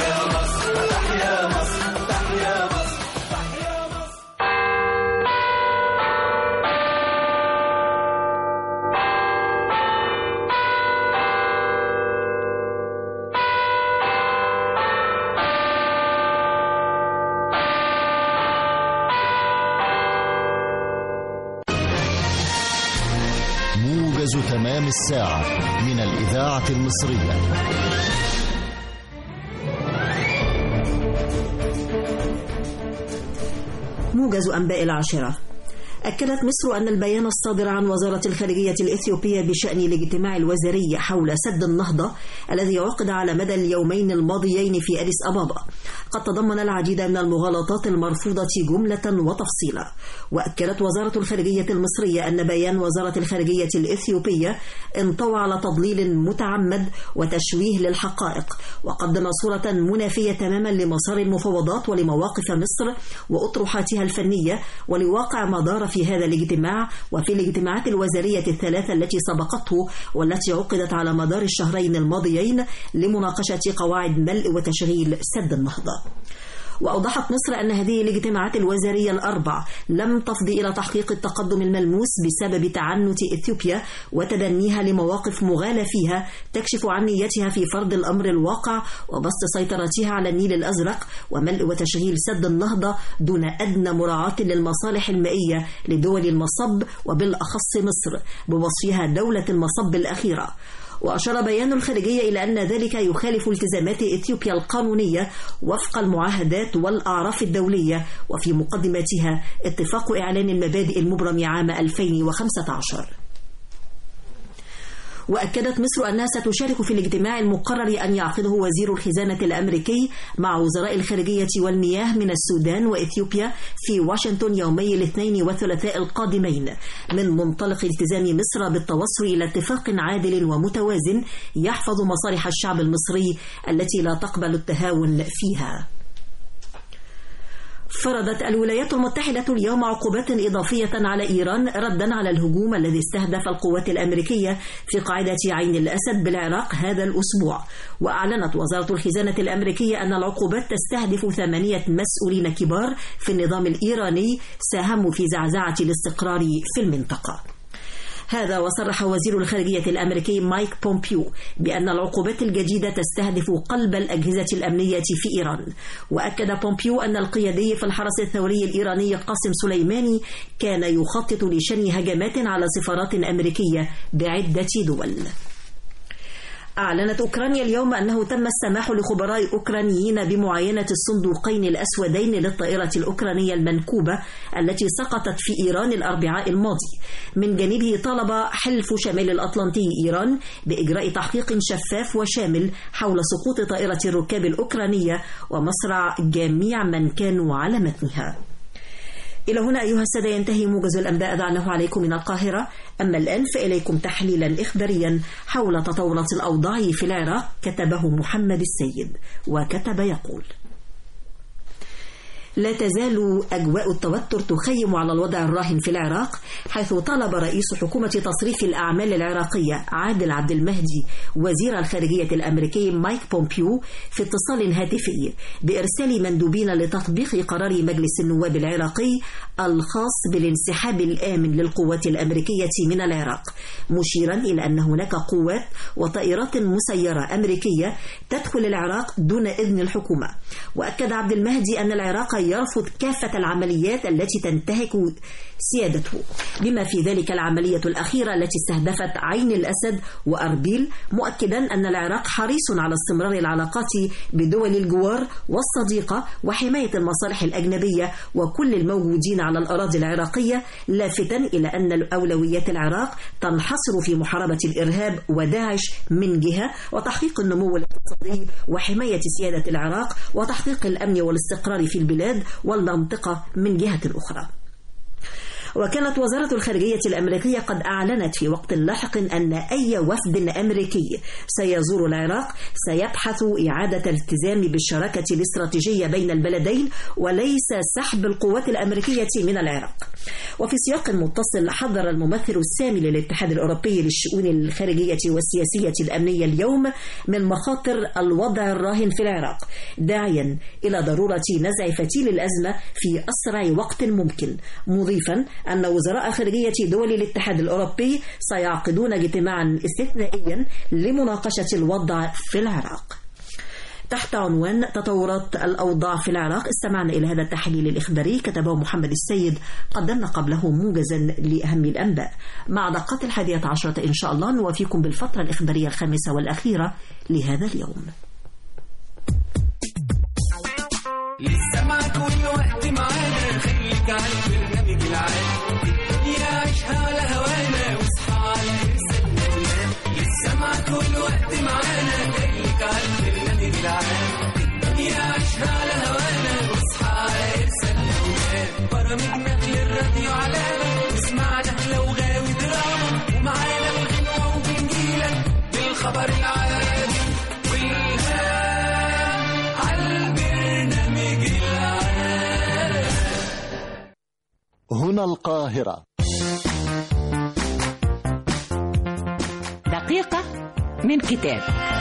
موجز تمام الساعة من الإذاعة المصرية موجز أنباء العاشرة أكدت مصر أن البيان الصادر عن وزارة الخارجية الإثيوبية بشأن الاجتماع الوزاري حول سد النهضة الذي عقد على مدى اليومين الماضيين في أديس أبابا قد تضمن العديد من المغالطات المرفوضة جملة وتفصيلا وأكدت وزارة الخارجية المصرية أن بيان وزارة الخارجية الإثيوبية انطوى على تضليل متعمد وتشويه للحقائق وقدم صورة منافية تماما لمسار المفاوضات ولمواقف مصر وأطروحاتها الفنية ولواقع ما دار في هذا الاجتماع وفي الاجتماعات الوزارية الثلاثة التي سبقته والتي عقدت على مدار الشهرين الماضيين لمناقشة قواعد ملء وتشغيل سد النهضة. وأوضحت مصر أن هذه الاجتماعات الوزارية الأربع لم تفضي إلى تحقيق التقدم الملموس بسبب تعنت إثيوبيا وتدنيها لمواقف مغالى فيها تكشف عن نيتها في فرض الأمر الواقع وبسط سيطرتها على النيل الأزرق وملء وتشغيل سد النهضة دون أدنى مراعاة للمصالح المائية لدول المصب وبالأخص مصر بوصفها دولة المصب الأخيرة وأشار بيان الخارجية إلى أن ذلك يخالف التزامات إثيوبيا القانونية وفق المعاهدات والأعراف الدولية وفي مقدمتها اتفاق إعلان المبادئ المبرم عام 2015 وأكدت مصر أنها ستشارك في الاجتماع المقرر أن يعقده وزير الخزانة الأمريكي مع وزراء الخارجية والمياه من السودان وإثيوبيا في واشنطن يومي الاثنين والثلاثاء القادمين من منطلق التزام مصر بالتوصل إلى اتفاق عادل ومتوازن يحفظ مصالح الشعب المصري التي لا تقبل التهاون فيها فرضت الولايات المتحدة اليوم عقوبات إضافية على إيران ردا على الهجوم الذي استهدف القوات الأمريكية في قاعدة عين الأسد بالعراق هذا الأسبوع وأعلنت وزارة الخزانة الأمريكية أن العقوبات تستهدف ثمانية مسؤولين كبار في النظام الإيراني ساهموا في زعزعة الاستقرار في المنطقة هذا وصرح وزير الخارجية الأمريكي مايك بومبيو بأن العقوبات الجديدة تستهدف قلب الأجهزة الأمنية في إيران وأكد بومبيو أن القيادي في الحرس الثوري الإيراني قاسم سليماني كان يخطط لشن هجمات على سفارات أمريكية بعدة دول أعلنت أوكرانيا اليوم أنه تم السماح لخبراء أوكرانيين بمعاينة الصندوقين الأسودين للطائرة الأوكرانية المنكوبة التي سقطت في إيران الأربعاء الماضي من جانبه طلب حلف شمال الأطلنطي إيران بإجراء تحقيق شفاف وشامل حول سقوط طائرة الركاب الأوكرانية ومصرع جميع من كانوا على متنها إلى هنا أيها السادة ينتهي موجز الأنباء دعناه عليكم من القاهرة أما الآن فإليكم تحليلا إخباريا حول تطورات الأوضاع في العراق كتبه محمد السيد وكتب يقول لا تزال أجواء التوتر تخيم على الوضع الراهن في العراق حيث طلب رئيس حكومة تصريف الأعمال العراقية عادل عبد المهدي وزير الخارجية الأمريكي مايك بومبيو في اتصال هاتفي بإرسال مندوبين لتطبيق قرار مجلس النواب العراقي الخاص بالانسحاب الآمن للقوات الأمريكية من العراق مشيرا إلى أن هناك قوات وطائرات مسيرة أمريكية تدخل العراق دون إذن الحكومة وأكد عبد المهدي أن العراق يرفض كافة العمليات التي تنتهك سيادته بما في ذلك العملية الأخيرة التي استهدفت عين الأسد وأربيل مؤكدا أن العراق حريص على استمرار العلاقات بدول الجوار والصديقة وحماية المصالح الأجنبية وكل الموجودين على الأراضي العراقية لافتا إلى أن أولويات العراق تنحصر في محاربة الإرهاب وداعش من جهة وتحقيق النمو الاقتصادي وحماية سيادة العراق وتحقيق الأمن والاستقرار في البلاد والمنطقة من جهة أخرى وكانت وزارة الخارجية الأمريكية قد أعلنت في وقت لاحق أن أي وفد أمريكي سيزور العراق سيبحث إعادة الالتزام بالشراكة الاستراتيجية بين البلدين وليس سحب القوات الأمريكية من العراق وفي سياق متصل حذر الممثل السامي للاتحاد الأوروبي للشؤون الخارجية والسياسية الأمنية اليوم من مخاطر الوضع الراهن في العراق داعيا إلى ضرورة نزع فتيل الأزمة في أسرع وقت ممكن مضيفا أن وزراء خارجية دول الاتحاد الأوروبي سيعقدون اجتماعا استثنائيا لمناقشة الوضع في العراق تحت عنوان تطورات الأوضاع في العراق استمعنا إلى هذا التحليل الإخباري كتبه محمد السيد قدمنا قبله موجزا لأهم الأنباء مع دقات الحادية عشرة إن شاء الله نوافيكم بالفترة الإخبارية الخامسة والأخيرة لهذا اليوم لسه مع كل وقت معانا خليك على البرنامج العام يا عيشها على هوانا واصحى على رسالنا لسه مع كل وقت معانا خليك على البرنامج العام يا عيشها على هوانا واصحى على رسالنا برامجنا في الراديو علامة واسمعنا لو غاوي دراما ومعانا الغنوة وبنجيلك بالخبر العادي والهام عالبرنامج العام هنا القاهرة دقيقة من كتاب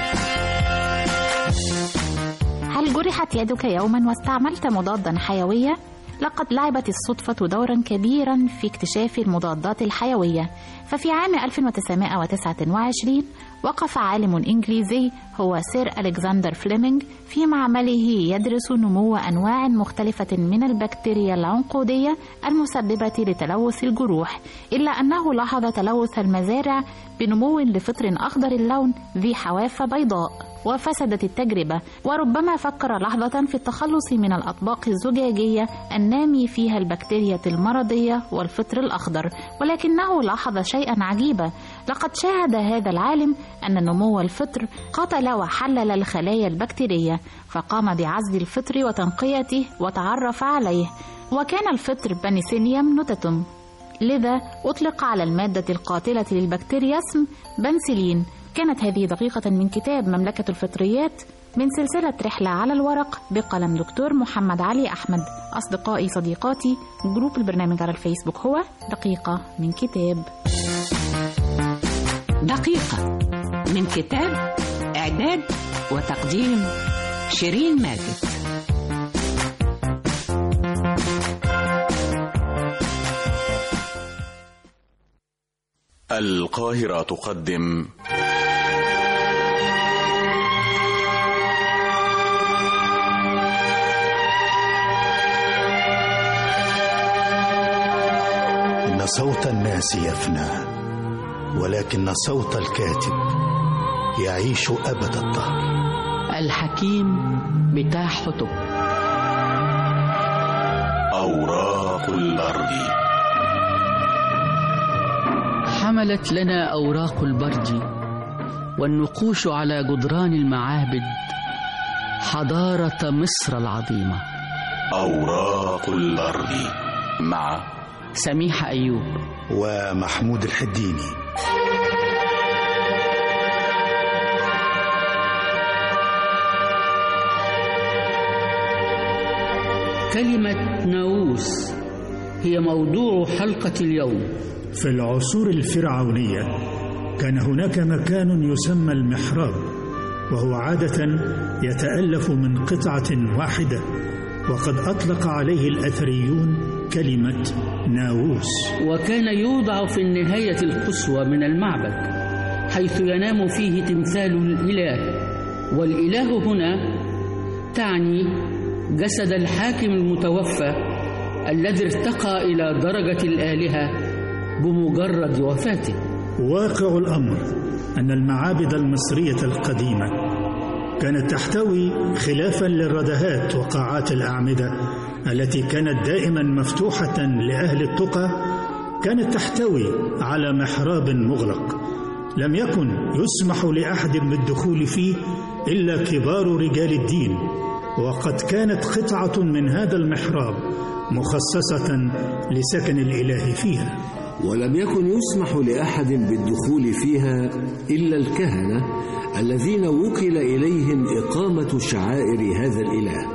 هل جرحت يدك يوما واستعملت مضادا حيوية؟ لقد لعبت الصدفة دورا كبيرا في اكتشاف المضادات الحيوية ففي عام 1929 وقف عالم إنجليزي هو سير ألكسندر فليمنج في معمله يدرس نمو أنواع مختلفة من البكتيريا العنقودية المسببة لتلوث الجروح إلا أنه لاحظ تلوث المزارع بنمو لفطر أخضر اللون ذي حواف بيضاء وفسدت التجربة وربما فكر لحظة في التخلص من الأطباق الزجاجية النامي فيها البكتيريا المرضية والفطر الأخضر ولكنه لاحظ شيئا عجيبا لقد شاهد هذا العالم أن نمو الفطر قتل وحلل الخلايا البكتيرية فقام بعزل الفطر وتنقيته وتعرف عليه وكان الفطر بنسيليوم نوتاتوم لذا أطلق على المادة القاتلة للبكتيريا اسم بنسلين كانت هذه دقيقة من كتاب مملكة الفطريات من سلسلة رحلة على الورق بقلم دكتور محمد علي أحمد أصدقائي صديقاتي جروب البرنامج على الفيسبوك هو دقيقة من كتاب دقيقة من كتاب إعداد وتقديم شيرين ماجد القاهرة تقدم إن صوت الناس يفنى ولكن صوت الكاتب يعيش أبد الدهر الحكيم بتاع حطب أوراق الأرض حملت لنا أوراق البرد والنقوش على جدران المعابد حضارة مصر العظيمة أوراق الأرض مع سميحة أيوب ومحمود الحديني كلمة ناووس هي موضوع حلقة اليوم في العصور الفرعونية كان هناك مكان يسمى المحراب وهو عادة يتألف من قطعة واحدة وقد أطلق عليه الأثريون كلمة ناووس وكان يوضع في النهاية القصوى من المعبد حيث ينام فيه تمثال الإله والإله هنا تعني جسد الحاكم المتوفى الذي ارتقى إلى درجة الآلهة بمجرد وفاته واقع الأمر أن المعابد المصرية القديمة كانت تحتوي خلافا للردهات وقاعات الأعمدة التي كانت دائما مفتوحة لأهل التقى كانت تحتوي على محراب مغلق لم يكن يسمح لأحد بالدخول فيه إلا كبار رجال الدين وقد كانت قطعة من هذا المحراب مخصصة لسكن الإله فيها ولم يكن يسمح لأحد بالدخول فيها إلا الكهنة الذين وكل إليهم إقامة شعائر هذا الإله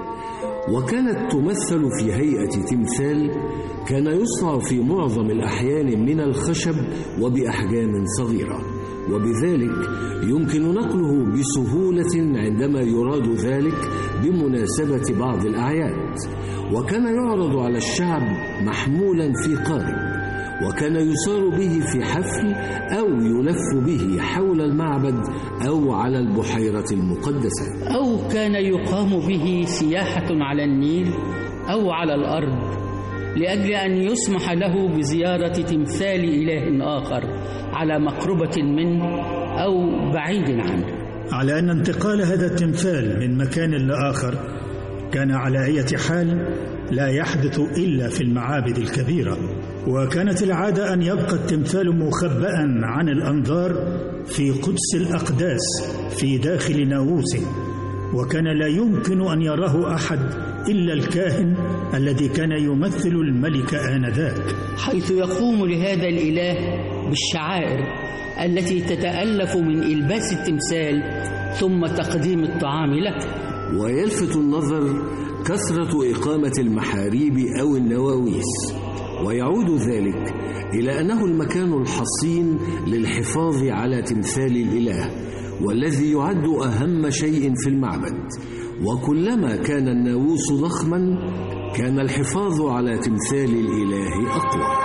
وكانت تمثل في هيئة تمثال كان يصنع في معظم الأحيان من الخشب وبأحجام صغيرة وبذلك يمكن نقله بسهولة عندما يراد ذلك بمناسبة بعض الأعياد وكان يعرض على الشعب محمولا في قارب وكان يسار به في حفل أو يلف به حول المعبد أو على البحيرة المقدسة أو كان يقام به سياحة على النيل أو على الأرض لأجل أن يسمح له بزيارة تمثال إله آخر على مقربة منه أو بعيد عنه على أن انتقال هذا التمثال من مكان لآخر كان على أية حال لا يحدث إلا في المعابد الكبيرة وكانت العادة أن يبقى التمثال مخبأ عن الأنظار في قدس الأقداس في داخل ناووسه وكان لا يمكن أن يراه أحد إلا الكاهن الذي كان يمثل الملك آنذاك حيث يقوم لهذا الإله بالشعائر التي تتألف من إلباس التمثال ثم تقديم الطعام له ويلفت النظر كثرة إقامة المحاريب أو النواويس ويعود ذلك إلى أنه المكان الحصين للحفاظ على تمثال الإله والذي يعد أهم شيء في المعبد وكلما كان الناووس ضخما كان الحفاظ على تمثال الإله أقوى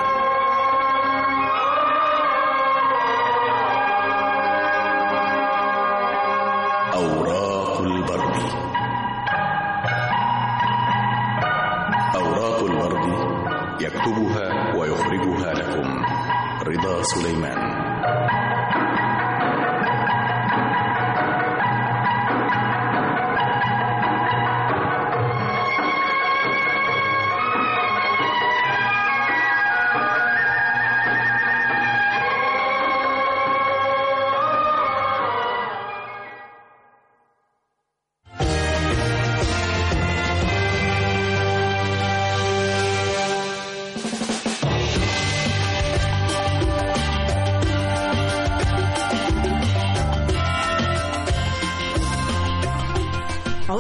أوراق البرد أوراق البرد يكتبها ويخرجها لكم رضا سليمان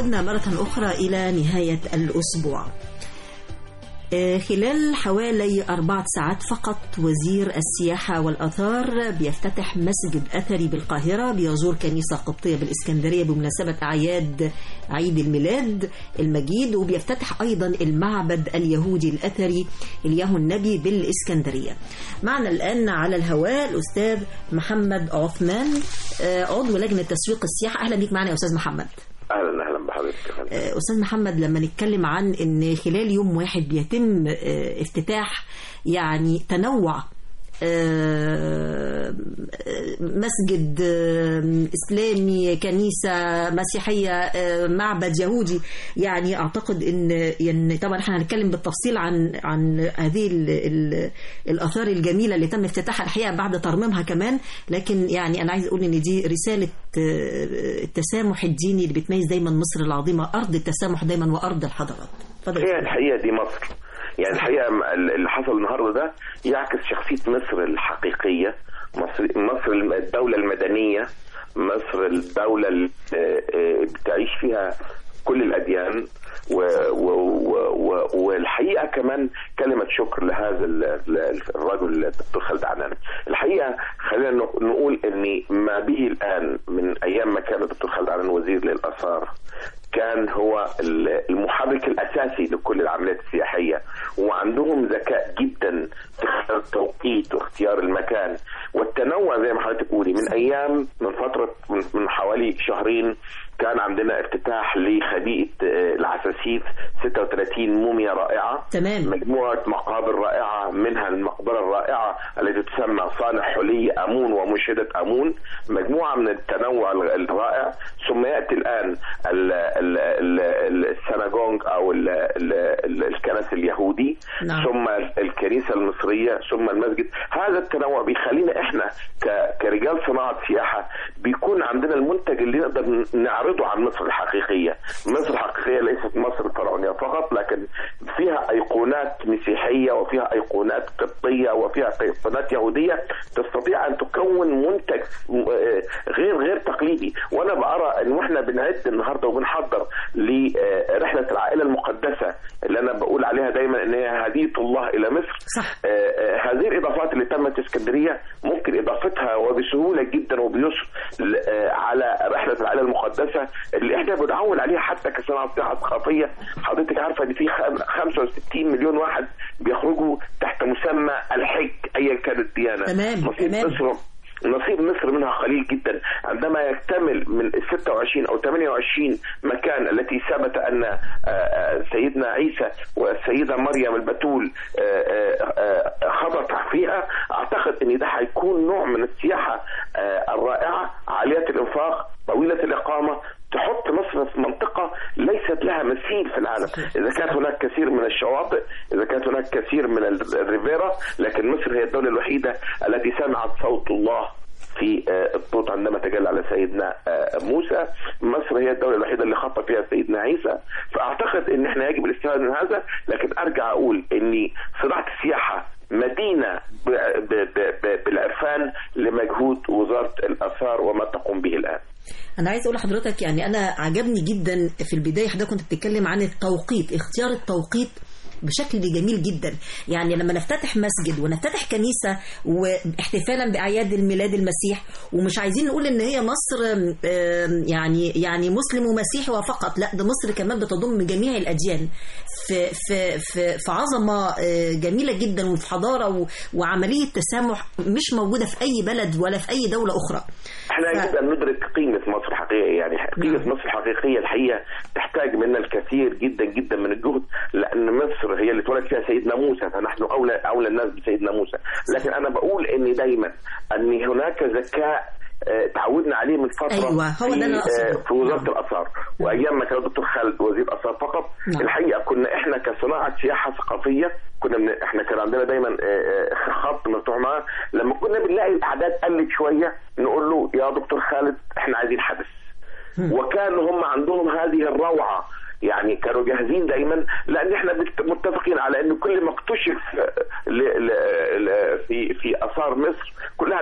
عدنا مرة أخرى إلى نهاية الأسبوع آه، خلال حوالي أربعة ساعات فقط وزير السياحة والآثار بيفتتح مسجد أثري بالقاهرة بيزور كنيسة قبطية بالإسكندرية بمناسبة أعياد عيد الميلاد المجيد وبيفتتح أيضا المعبد اليهودي الأثري الياهو النبي بالإسكندرية معنا الآن على الهواء الأستاذ محمد عثمان آه، عضو لجنة تسويق السياحة أهلا بيك معنا يا أستاذ محمد اهلا اهلا بحضرتك يا فندم. آه، أستاذ محمد لما نتكلم عن أن خلال يوم واحد بيتم آه، افتتاح يعني تنوع آه، مسجد آه، إسلامي كنيسة مسيحية آه، معبد يهودي يعني أعتقد إن يعني طبعا احنا هنتكلم بالتفصيل عن عن هذه ال ال الآثار الجميلة اللي تم افتتاحها الحقيقة بعد ترميمها كمان لكن يعني أنا عايز أقول إن دي رسالة آه، التسامح الديني اللي بتميز دايما مصر العظيمة أرض التسامح دايما وأرض الحضارات اتفضل يا هي فندم. الحقيقه دي مصر يعني الحقيقه م- اللي حصل النهارده ده يعكس شخصيه مصر الحقيقيه مصر مصر الم- الدوله المدنيه مصر الدوله اللي آه، آه، بتعيش فيها كل الاديان و و و و والحقيقه كمان كلمه شكر لهذا ال- ال- الرجل الدكتور خالد عنان الحقيقه خلينا نق- نقول ان ما به الان من ايام ما كان الدكتور خالد عنان وزير للاثار كان هو ال- المحرك الاساسي لكل العمليات السياحيه وعندهم ذكاء جدا في اختيار التوقيت واختيار المكان والتنوع زي ما حضرتك تقولي من ايام من فتره من من حوالي شهرين كان عندنا افتتاح لخبيئه آه، العساسيس 36 موميا رائعه تمام مجموعه مقابر رائعه منها المقبره الرائعه التي تسمى صانع حلي امون ومنشده امون مجموعه من التنوع الرائع ثم ياتي الان ال- ال- ال- السناجونج او ال- ال- ال- الكنس اليهودي نعم. ثم الكنيسه المصريه ثم المسجد هذا التنوع بيخلينا احنا ك- كرجال صناعه سياحه بيكون عندنا المنتج اللي نقدر نعرضه عن مصر الحقيقيه مصر الحقيقيه ليست مصر الفرعونيه فقط لكن فيها ايقونات مسيحيه وفيها ايقونات قبطيه وفيها ايقونات يهوديه تستطيع ان تكون منتج آه، غير غير تقليدي وانا بارى ان احنا بنعد النهارده وبنحضر لرحله العائله المقدسه اللي انا بقول عليها دايما ان هي هديه الله الى مصر صح. آه، آه، هذه الاضافات اللي تمت في اسكندريه ممكن اضافتها وبسهوله جدا وبيسر ل- آه، على رحله العائله المقدسه اللي احنا بنعول عليها حتى كصناعه سياحه ثقافيه حضرتك عارفه ان في خم- 65 مليون واحد بيخرجوا تحت مسمى الحج ايا كانت الديانه تمام، نصيب تمام. مصر نصيب مصر منها قليل جدا عندما يكتمل من 26 او 28 مكان التي ثبت ان آه، آه، سيدنا عيسى والسيده مريم البتول آه، آه، آه، خضط فيها اعتقد ان ده هيكون نوع من السياحه آه، الرائعه عاليه الانفاق طويله الاقامه تحط مصر في منطقة ليست لها مثيل في العالم إذا كانت هناك كثير من الشواطئ إذا كانت هناك كثير من ال- الريفيرا لكن مصر هي الدولة الوحيدة التي سمعت صوت الله في آه، الطوط عندما تجلى على سيدنا آه، موسى مصر هي الدولة الوحيدة اللي خط فيها سيدنا عيسى فأعتقد أن احنا يجب الاستفادة من هذا لكن أرجع أقول أن صناعة السياحة مدينة ب- ب- ب- ب- بالعرفان لمجهود وزارة الآثار وما تقوم به الآن انا عايز اقول لحضرتك يعني انا عجبني جدا في البدايه حضرتك كنت بتتكلم عن التوقيت اختيار التوقيت بشكل جميل جدا يعني لما نفتتح مسجد ونفتتح كنيسة واحتفالا بأعياد الميلاد المسيح ومش عايزين نقول ان هي مصر آم، آم، يعني يعني مسلم ومسيحي وفقط لا ده مصر كمان بتضم جميع الأديان في في في, في عظمة آه، جميلة جدا وفي حضارة و- وعملية تسامح مش موجودة في أي بلد ولا في أي دولة أخرى احنا يجب ان ندرك قيمه مصر الحقيقيه يعني قيمه مصر الحقيقيه الحقيقه تحتاج منا الكثير جدا جدا من الجهد لان مصر هي اللي اتولد فيها سيدنا موسى فنحن اولى اولى الناس بسيدنا موسى لكن انا بقول ان دايما ان هناك ذكاء آه، تعودنا عليه من فتره أيوة، هو ده في, اللي أنا أقصده. آه، في وزاره الاثار وايام ما كان الدكتور خالد وزير اثار فقط نعم. الحقيقه كنا احنا كصناعه سياحه ثقافيه كنا من احنا كان عندنا دايما آه، آه، خط مفتوح معاه لما كنا بنلاقي الاعداد قلت شويه نقول له يا دكتور خالد احنا عايزين حدث وكانوا هم عندهم هذه الروعه يعني كانوا جاهزين دايما لان احنا بت- متفقين على ان كل ما اكتشف ل- ل- ل- في في اثار مصر كلها لا يمثل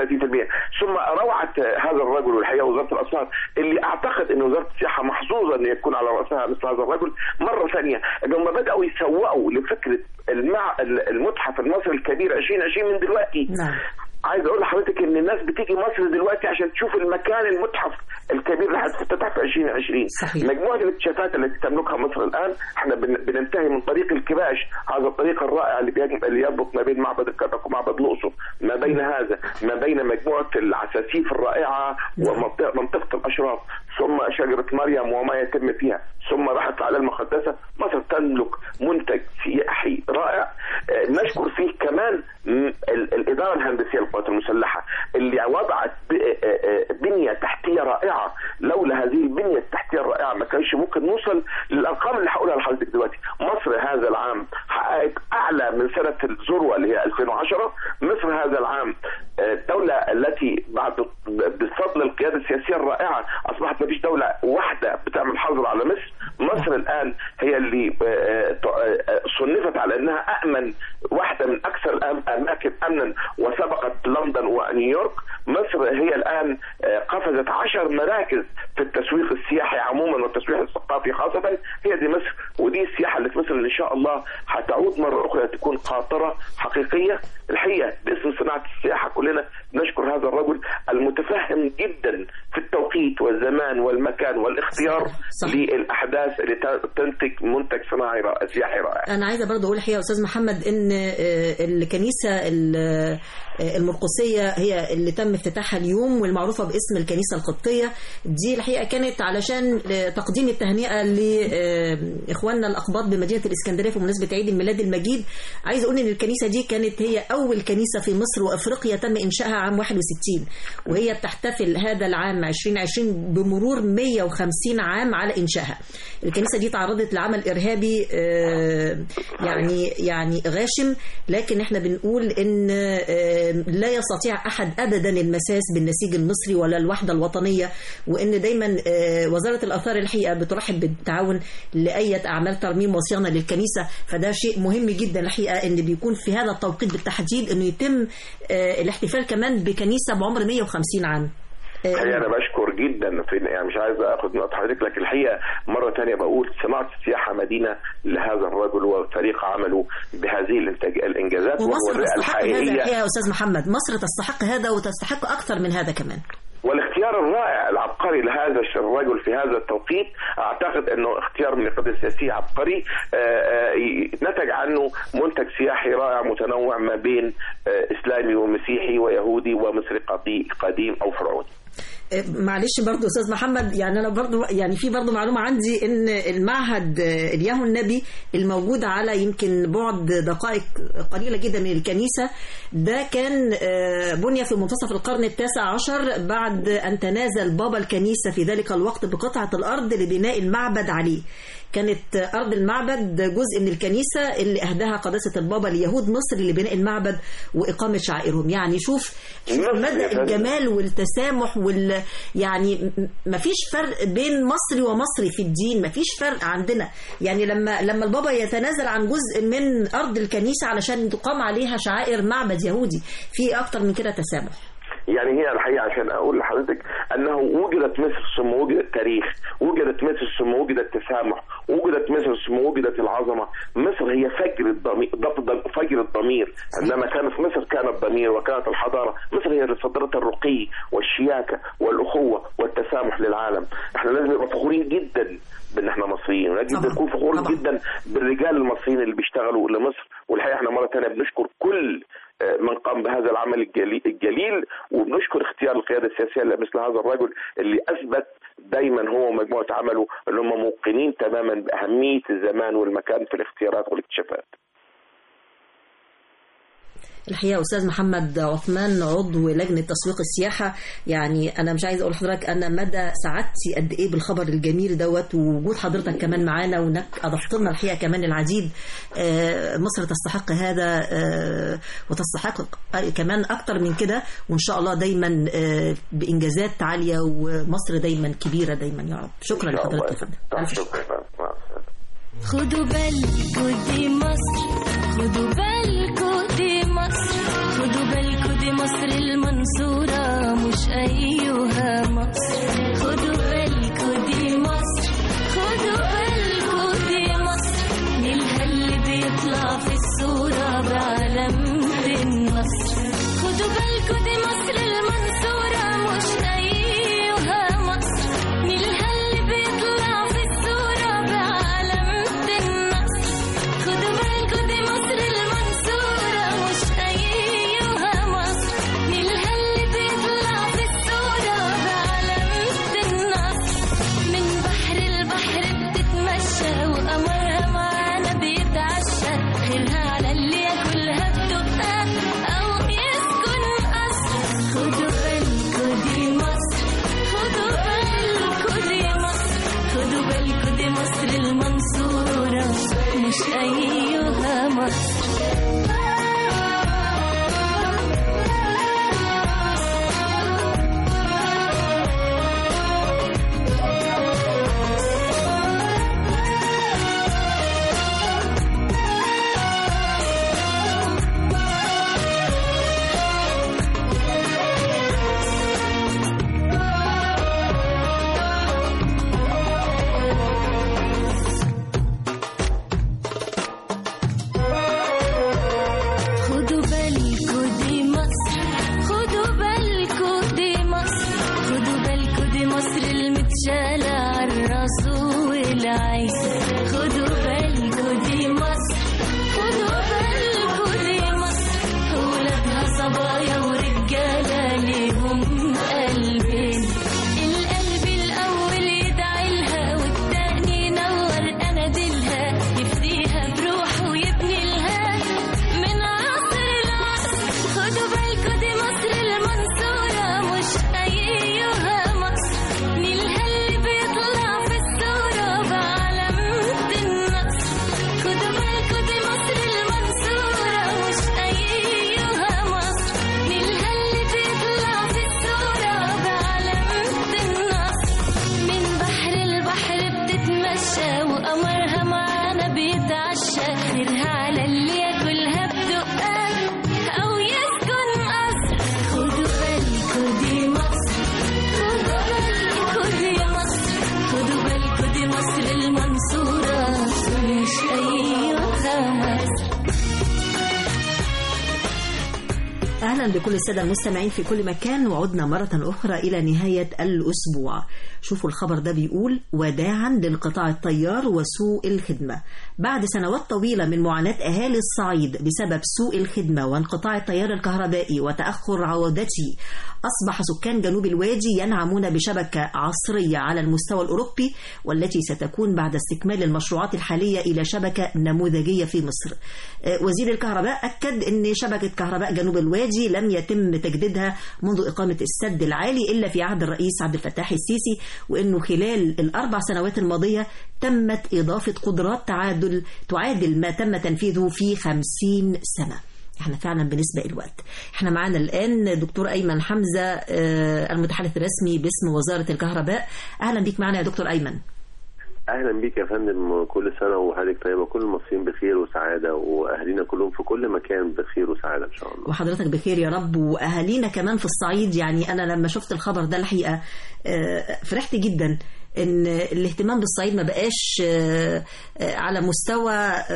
ثم روعه هذا الرجل والحقيقه وزاره الاثار اللي اعتقد ان وزاره السياحه محظوظه ان يكون على راسها مثل هذا الرجل مره ثانيه انهم بداوا يسوقوا لفكره المع... المتحف المصري الكبير 2020 من دلوقتي نعم عايز اقول لحضرتك ان الناس بتيجي مصر دلوقتي عشان تشوف المكان المتحف الكبير اللي هتفتتح في 2020 صحيح. مجموعه الاكتشافات التي تملكها مصر الان احنا بن- بننتهي من طريق الكباش هذا الطريق الرائع اللي بيجب اللي يربط ما بين معبد الكرنك ومعبد الاقصر ما بين هذا ما بين مجموعه العساسيف الرائعه ومنطقه منطقه الاشراف ثم شجره مريم وما يتم فيها ثم راحت العائله المقدسه مصر تملك منتج سياحي رائع آه، نشكر فيه كمان م- ال- الاداره الهندسيه للقوات المسلحه اللي وضعت ب- آه، آه، بنيه تحتيه رائعه لولا هذه البنيه التحتيه الرائعه ما كانش ممكن نوصل للارقام اللي هقولها لحضرتك دلوقتي مصر هذا العام حققت اعلى من سنه الذروه اللي هي 2010 مصر هذا العام آه، الدوله التي بعد بفضل القياده السياسيه الرائعه اصبحت ما فيش دوله واحده بتعمل حظر على مصر مصر الان هي اللي آه، آه، آه، صنفت على انها امن واحده من اكثر الاماكن امنا وسبقت لندن ونيويورك مصر هي الان آه، قفزت عشر مراكز في التسويق السياحي عموما والتسويق الثقافي خاصه هي دي مصر ودي السياحه اللي في مصر اللي ان شاء الله هتعود مره اخرى تكون قاطره حقيقيه الحقيقه باسم صناعه السياحه كلنا نشكر هذا الرجل المتفهم جدا في التوقيت والزمان والمكان والاختيار للاحداث اللي ت- تنتج منتج صناعي رائع سياحي رائع انا عايزه برضه اقول الحقيقه يا استاذ محمد ان آه، الكنيسه ال- آه، المرقسيه هي اللي تم افتتاحها اليوم والمعروفه باسم الكنيسه القبطيه دي الحقيقه كانت علشان آه، تقديم التهنئه لاخواننا الاقباط بمدينه الاسكندريه في مناسبه عيد الميلاد المجيد عايزه اقول ان الكنيسه دي كانت هي اول كنيسه في مصر وافريقيا تم انشائها عام 61 وهي بتحتفل هذا العام 2020 بمرور 150 عام على انشائها الكنيسه دي تعرضت لعمل ارهابي آه، يعني يعني غاشم لكن احنا بنقول ان آه، لا يستطيع احد ابدا المساس بالنسيج المصري ولا الوحده الوطنيه وان دايما آه، وزاره الاثار الحقيقه بترحب بالتعاون لاي اعمال ترميم وصيانه للكنيسه فده شيء مهم جدا الحقيقه ان بيكون في هذا التوقيت بالتحديد انه يتم آه، الاحتفال كمان بكنيسه بعمر 150 عام الحقيقه انا بشكر جدا في يعني مش عايز اخد نقطه حضرتك لكن الحقيقه مره ثانيه بقول صناعه السياحه مدينه لهذا الرجل وفريق عمله بهذه الانتاج الانجازات ومصر والرئه تستحق هذا الحقيقه الحقيقيه يا استاذ محمد مصر تستحق هذا وتستحق اكثر من هذا كمان والاختيار الرائع العبقري لهذا الرجل في هذا التوقيت اعتقد انه اختيار من القياده السياسيه عبقري آه، آه، ي- نتج عنه منتج سياحي رائع متنوع ما بين آه، اسلامي ومسيحي ويهودي ومصري قدي- قديم او فرعوني معلش برضو استاذ محمد يعني انا برضو يعني في برضو معلومه عندي ان المعهد آه، الياهو النبي الموجود على يمكن بعد دقائق قليله جدا من الكنيسه ده كان آه، بني في منتصف القرن التاسع عشر بعد ان تنازل بابا الكنيسه في ذلك الوقت بقطعه الارض لبناء المعبد عليه كانت أرض المعبد جزء من الكنيسة اللي أهداها قداسة البابا ليهود مصر لبناء المعبد وإقامة شعائرهم يعني شوف شوف مدى الجمال والتسامح وال يعني م- مفيش فرق بين مصري ومصري في الدين مفيش فرق عندنا يعني لما لما البابا يتنازل عن جزء من أرض الكنيسة علشان تقام عليها شعائر معبد يهودي في أكتر من كده تسامح يعني هي الحقيقه عشان اقول لحضرتك انه وجدت مصر ثم وجد التاريخ وجدت مصر ثم وجد التسامح وجدت مصر ثم وجدت العظمه مصر هي فجر الضمير ضبط فجر الضمير عندما كانت مصر كان الضمير وكانت الحضاره مصر هي اللي صدرت الرقي والشياكه والاخوه والتسامح للعالم احنا لازم نبقى فخورين جدا بان احنا مصريين ولازم نكون فخورين جدا بالرجال المصريين اللي بيشتغلوا لمصر والحقيقه احنا مره ثانيه بنشكر كل من قام بهذا العمل الجلي- الجليل وبنشكر اختيار القياده السياسيه لمثل هذا الرجل اللي اثبت دايما هو ومجموعه عمله ان هم موقنين تماما باهميه الزمان والمكان في الاختيارات والاكتشافات. الحقيقه استاذ محمد عثمان عضو لجنه تسويق السياحه يعني انا مش عايز اقول لحضرتك انا مدى سعادتي قد ايه بالخبر الجميل دوت ووجود حضرتك كمان معانا وانك اضفت لنا الحقيقه كمان العديد آه، مصر تستحق هذا آه، وتستحق كمان اكتر من كده وان شاء الله دايما آه، بانجازات عاليه ومصر دايما كبيره دايما يا رب شكرا لحضرتك يا فندم ألف شكر. خدوا بالكوا دي مصر خدوا بالكوا دي مصر خدوا بالكوا دي مصر المنصورة مش أيها مصر خدوا بالكوا دي مصر خدوا بالكوا دي مصر نيلها اللي بيطلع في الصورة بعلامة النصر خدوا بالكوا دي مصر المنصورة مش أيها مصر نيلها اللي بيطلع في الصورة بعلامة النصر خدوا بالكوا دي مصر المنصورة مش أيها مصر نيلها اللي بيطلع في الصورة بعلامة النصر من بحر البحر بتتمشى وقمرها معانا بيتعشى خيرها على اللي ياكلها بدقها أو يسكن قصر خدوا بالكوا دي مصر خدوا بالكوا دي مصر خدوا بالكوا دي مصر المنصورة مش أيها مصر خدوا بالكوا دي مصر خدوا بالكوا دي مصر خدوا بالكوا دي مصر المتشالة عالراس والعين خدوا بالكوا دي مصر خدوا بالكوا دي مصر ولادها صبايا ورجالة ليهم قلبين القلب الأول يدعي لها والتاني ينور أناديلها يفديها بروحه ويبني لها من عصر العصر خدوا بالكوا دي مصر المنصورة مش أيها مصر نيلها اللي بيطلع في الصورة بعلامة النصر خدوا بالكوا دي مصر المنصورة مش أيها مصر نيلها اللي بيطلع في الصورة بعلامة النصر من بحر البحر بتتمشى وقمرها معانا بيتعشى خيرها على اللي ياكلها بدقها أو يسكن قصر خدوا بالكوا دي مصر خدوا بالكوا دي مصر خدوا بالكوا دي مصر المنصورة مش أيها مصر أهلا بكل السادة المستمعين في كل مكان وعدنا مرة أخرى إلى نهاية الأسبوع شوفوا الخبر ده بيقول وداعا لانقطاع الطيار وسوء الخدمة بعد سنوات طويلة من معاناة أهالي الصعيد بسبب سوء الخدمة وانقطاع التيار الكهربائي وتأخر عودته أصبح سكان جنوب الوادي ينعمون بشبكة عصرية على المستوى الأوروبي والتي ستكون بعد استكمال المشروعات الحالية إلى شبكة نموذجية في مصر آه، وزير الكهرباء أكد أن شبكة كهرباء جنوب الوادي لم يتم تجديدها منذ إقامة السد العالي إلا في عهد الرئيس عبد الفتاح السيسي وأنه خلال الأربع سنوات الماضية تمت إضافة قدرات تعادل تعادل ما تم تنفيذه في خمسين سنة احنا فعلا بنسبق الوقت احنا معانا الآن دكتور أيمن حمزة آه، المتحدث الرسمي باسم وزارة الكهرباء أهلا بيك معنا يا دكتور أيمن اهلا بيك يا فندم كل سنه وحضرتك طيبه كل المصريين بخير وسعاده واهالينا كلهم في كل مكان بخير وسعاده ان شاء الله وحضرتك بخير يا رب واهالينا كمان في الصعيد يعني انا لما شفت الخبر ده الحقيقه آه، فرحت جدا ان الاهتمام بالصعيد ما بقاش آه، آه، على مستوى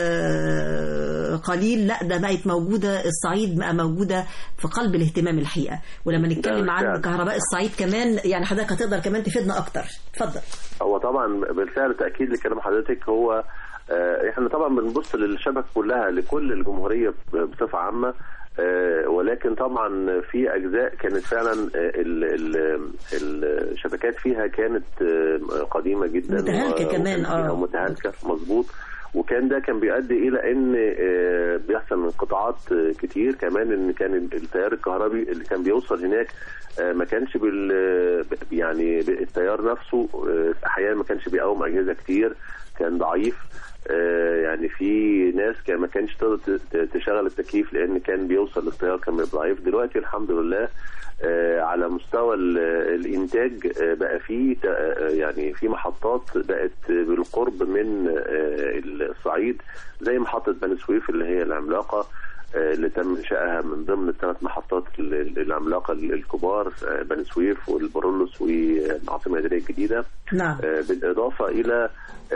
آه، قليل لا ده بقت موجوده الصعيد بقى موجوده في قلب الاهتمام الحقيقه ولما نتكلم عن بالفعل. كهرباء الصعيد كمان يعني حضرتك هتقدر كمان تفيدنا اكتر اتفضل هو طبعا بالفعل تاكيد لكلام حضرتك هو آه، احنا طبعا بنبص للشبكه كلها لكل الجمهوريه بصفه عامه آه، ولكن طبعا في اجزاء كانت فعلا آه، ال- ال- الشبكات فيها كانت آه، قديمه جدا متهالكة و- كمان، وكان فيها آه. متهالكه مظبوط وكان ده كان بيؤدي الى ان آه، بيحصل انقطاعات آه، كتير كمان ان كان التيار الكهربي اللي كان بيوصل هناك آه، ما كانش بال يعني التيار نفسه آه، احيانا ما كانش بيقوم اجهزه كتير كان ضعيف آه، يعني في ناس كان ما كانش تقدر ت- ت- تشغل التكييف لان كان بيوصل للتيار كان بيبقى ضعيف دلوقتي الحمد لله آه، على مستوى ال- الانتاج آه، بقى في ت- آه، يعني في محطات بقت بالقرب من آه، الصعيد زي محطه بني سويف اللي هي العملاقه آه، اللي تم انشائها من ضمن الثلاث محطات ال- ال- العملاقه ال- الكبار آه، بني سويف والبرولوس والعاصمه الاداريه الجديده نعم آه، بالاضافه الى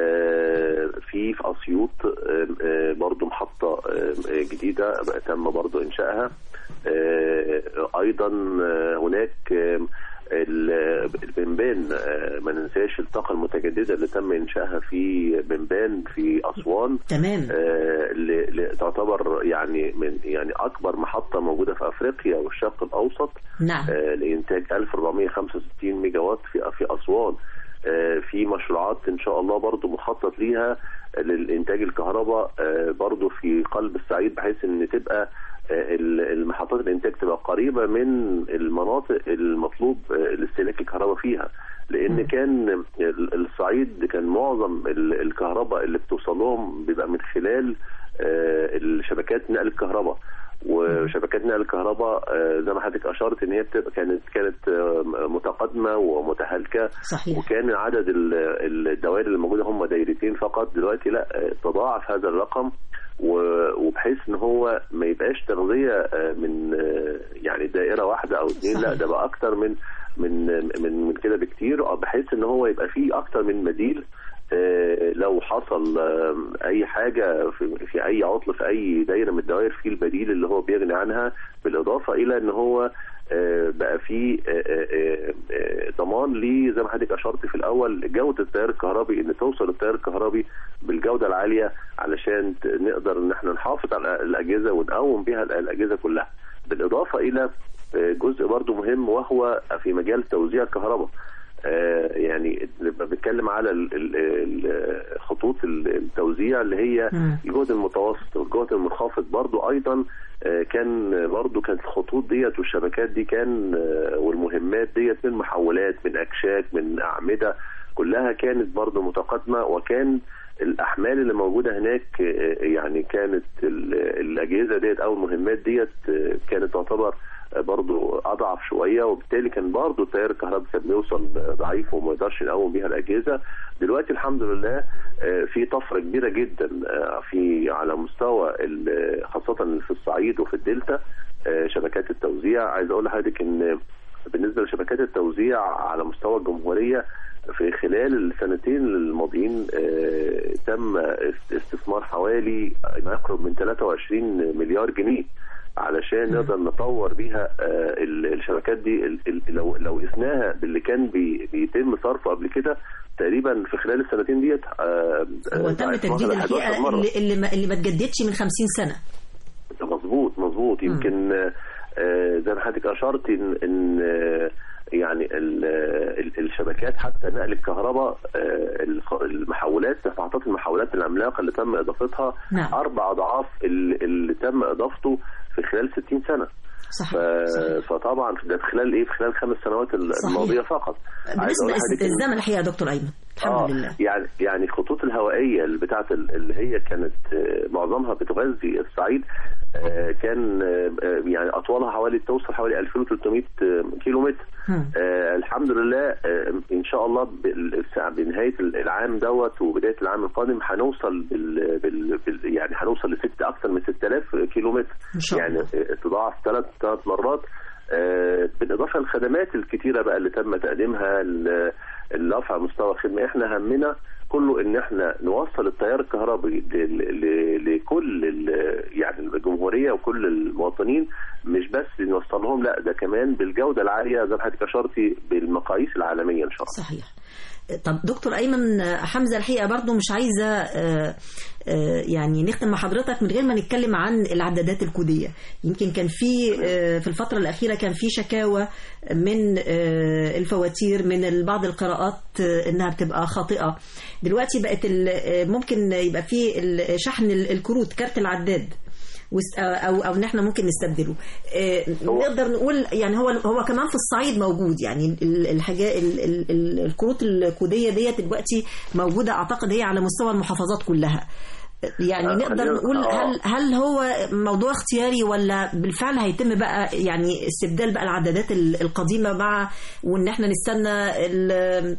آه، في في اسيوط آه، آه، برضو محطه آه، آه، جديده بقى تم برضو انشائها آه، ايضا آه، هناك آه، ال- البنبان آه، ما ننساش الطاقه المتجدده اللي تم انشائها في بنبان في اسوان تمام آه، اللي اللي تعتبر يعني من يعني اكبر محطه موجوده في افريقيا والشرق الاوسط نعم آه، لانتاج 1465 ميجا وات في في اسوان آه، في مشروعات ان شاء الله برضو مخطط ليها للانتاج الكهرباء آه، برضو في قلب الصعيد بحيث ان تبقى آه، ال- المحطات الانتاج تبقى قريبه من المناطق المطلوب آه، الاستهلاك الكهرباء فيها لان كان ال- الصعيد كان معظم ال- الكهرباء اللي بتوصل لهم بيبقى من خلال آه، الشبكات نقل الكهرباء وشبكات نقل الكهرباء آه، زي ما حضرتك اشرت ان هي بتبقى كانت كانت آه، متقدمه ومتهالكه صحيح وكان عدد ال- الدوائر اللي موجوده هم دايرتين فقط دلوقتي لا آه، تضاعف هذا الرقم و- وبحيث ان هو ما يبقاش تغذيه آه، من آه، يعني دائره واحده او اثنين لا صحيح. ده بقى اكتر من من من من كده بكتير آه، بحيث ان هو يبقى فيه اكتر من بديل آه، لو حصل آه، اي حاجه في, في اي عطل في اي دايره من الدوائر في البديل اللي هو بيغني عنها بالاضافه الى ان هو آه، بقى في آه، آه، آه، ضمان ليه زي ما حضرتك اشرت في الاول جوده التيار الكهربي ان توصل التيار الكهربي بالجوده العاليه علشان ت- نقدر ان احنا نحافظ على الاجهزه ونقوم بها الاجهزه كلها بالاضافه الى آه، جزء برضو مهم وهو في مجال توزيع الكهرباء آه، يعني نبقى بنتكلم على ال- ال- ال- خطوط ال- التوزيع اللي هي مم. الجهد المتوسط والجهد المنخفض برضو ايضا آه، كان برضو كانت الخطوط ديت والشبكات دي كان آه، والمهمات ديت من محولات من اكشاك من اعمده كلها كانت برضو متقدمه وكان الاحمال اللي موجوده هناك آه، يعني كانت ال- الاجهزه ديت او المهمات ديت آه، كانت تعتبر آه، برضو اضعف شويه وبالتالي كان برضو التيار الكهربي كان بيوصل آه، ضعيف وما يقدرش نقوم بيها الاجهزه دلوقتي الحمد لله آه، في طفره كبيره جدا آه، في على مستوى ال- خاصه في الصعيد وفي الدلتا آه، شبكات التوزيع عايز اقول لحضرتك ان بالنسبه لشبكات التوزيع على مستوى الجمهوريه في خلال السنتين الماضيين آه، تم است- استثمار حوالي ما يقرب من 23 مليار جنيه علشان نقدر نطور بيها آه، ال- الشبكات دي ال- ال- لو لو قسناها باللي كان بي- بيتم صرفه قبل كده تقريبا في خلال السنتين ديت آه، هو آه، تم ضاعف تجديد مرة 11 الحقيقه مرة. اللي, اللي, ما, اللي ما اتجددش من 50 سنه مظبوط مظبوط يمكن آه، زي ما حضرتك اشرت ان ان آه، يعني ال- ال- الشبكات حتى نقل الكهرباء آه، الخ- المحولات محطات المحولات العملاقه اللي تم اضافتها نعم. اربع اضعاف اللي, اللي تم اضافته في خلال 60 سنه صحيح, ف- فطبعا ده في خلال ايه في خلال خمس سنوات الماضيه فقط عايز بالنسبه أقول لحضرتك إن- للزمن الحقيقه يا دكتور ايمن الحمد آه لله يعني يعني الخطوط الهوائيه اللي بتاعت ال- اللي هي كانت آه، معظمها بتغذي الصعيد آه، كان آه، آه، يعني اطولها حوالي توصل حوالي 2300 كيلو متر آه الحمد لله آه ان شاء الله بال- بنهايه العام دوت وبدايه العام القادم هنوصل بال بال بال يعني هنوصل لست اكثر من 6000 كيلو متر إن شاء يعني آه، تضاعف ثلاث ثلاث مرات آه، بالاضافه للخدمات الكتيره بقى اللي تم تقديمها ل- لرفع مستوى الخدمه احنا همنا كله ان احنا نوصل التيار الكهربي ل- ل- لكل ال- يعني الجمهوريه وكل المواطنين مش بس نوصل لهم لا ده كمان بالجوده العاليه زي ما حضرتك اشرتي بالمقاييس العالميه ان شاء الله صحيح طب دكتور ايمن حمزه الحقيقه برضو مش عايزه آه، آه، يعني نختم مع حضرتك من غير ما نتكلم عن العدادات الكوديه يمكن كان في آه، في الفتره الاخيره كان في شكاوى من آه، الفواتير من بعض القراءات آه، انها بتبقى خاطئه دلوقتي بقت ال- آه، ممكن يبقى في ال- شحن ال- الكروت كارت العداد وس- او او ان احنا ممكن نستبدله آه، نقدر نقول يعني هو هو كمان في الصعيد موجود يعني ال- الحاجات ال- ال- ال- الكروت الكوديه ديت دلوقتي موجوده اعتقد هي على مستوى المحافظات كلها يعني آه، نقدر خلينا- نقول آه. هل هل هو موضوع اختياري ولا بالفعل هيتم بقى يعني استبدال بقى العدادات ال- القديمه مع وان احنا نستنى ال-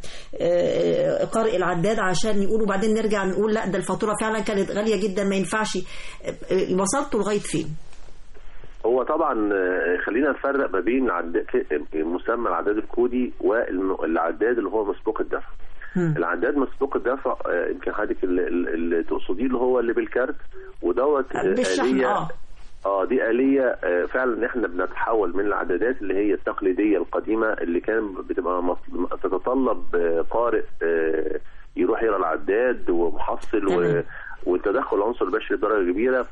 آه، قارئ العداد عشان يقولوا بعدين نرجع نقول لا ده الفاتوره فعلا كانت غاليه جدا ما ينفعش آه، وصلتوا لغايه فين؟ هو طبعا آه، خلينا نفرق ما بين العد... ك- مسمى العداد الكودي والعداد اللي هو مسبوق الدفع العداد مسبوق الدفع آه، يمكن حضرتك اللي, اللي تقصديه اللي هو اللي بالكارت ودوت آه، بالشحن، آلية آه. اه دي آلية آه، فعلا ان احنا بنتحول من العدادات اللي هي التقليدية القديمة اللي كان بتبقى مط- تتطلب آه، قارئ آه، يروح يقرا العداد ومحصل و... والتدخل العنصر البشري بدرجة كبيرة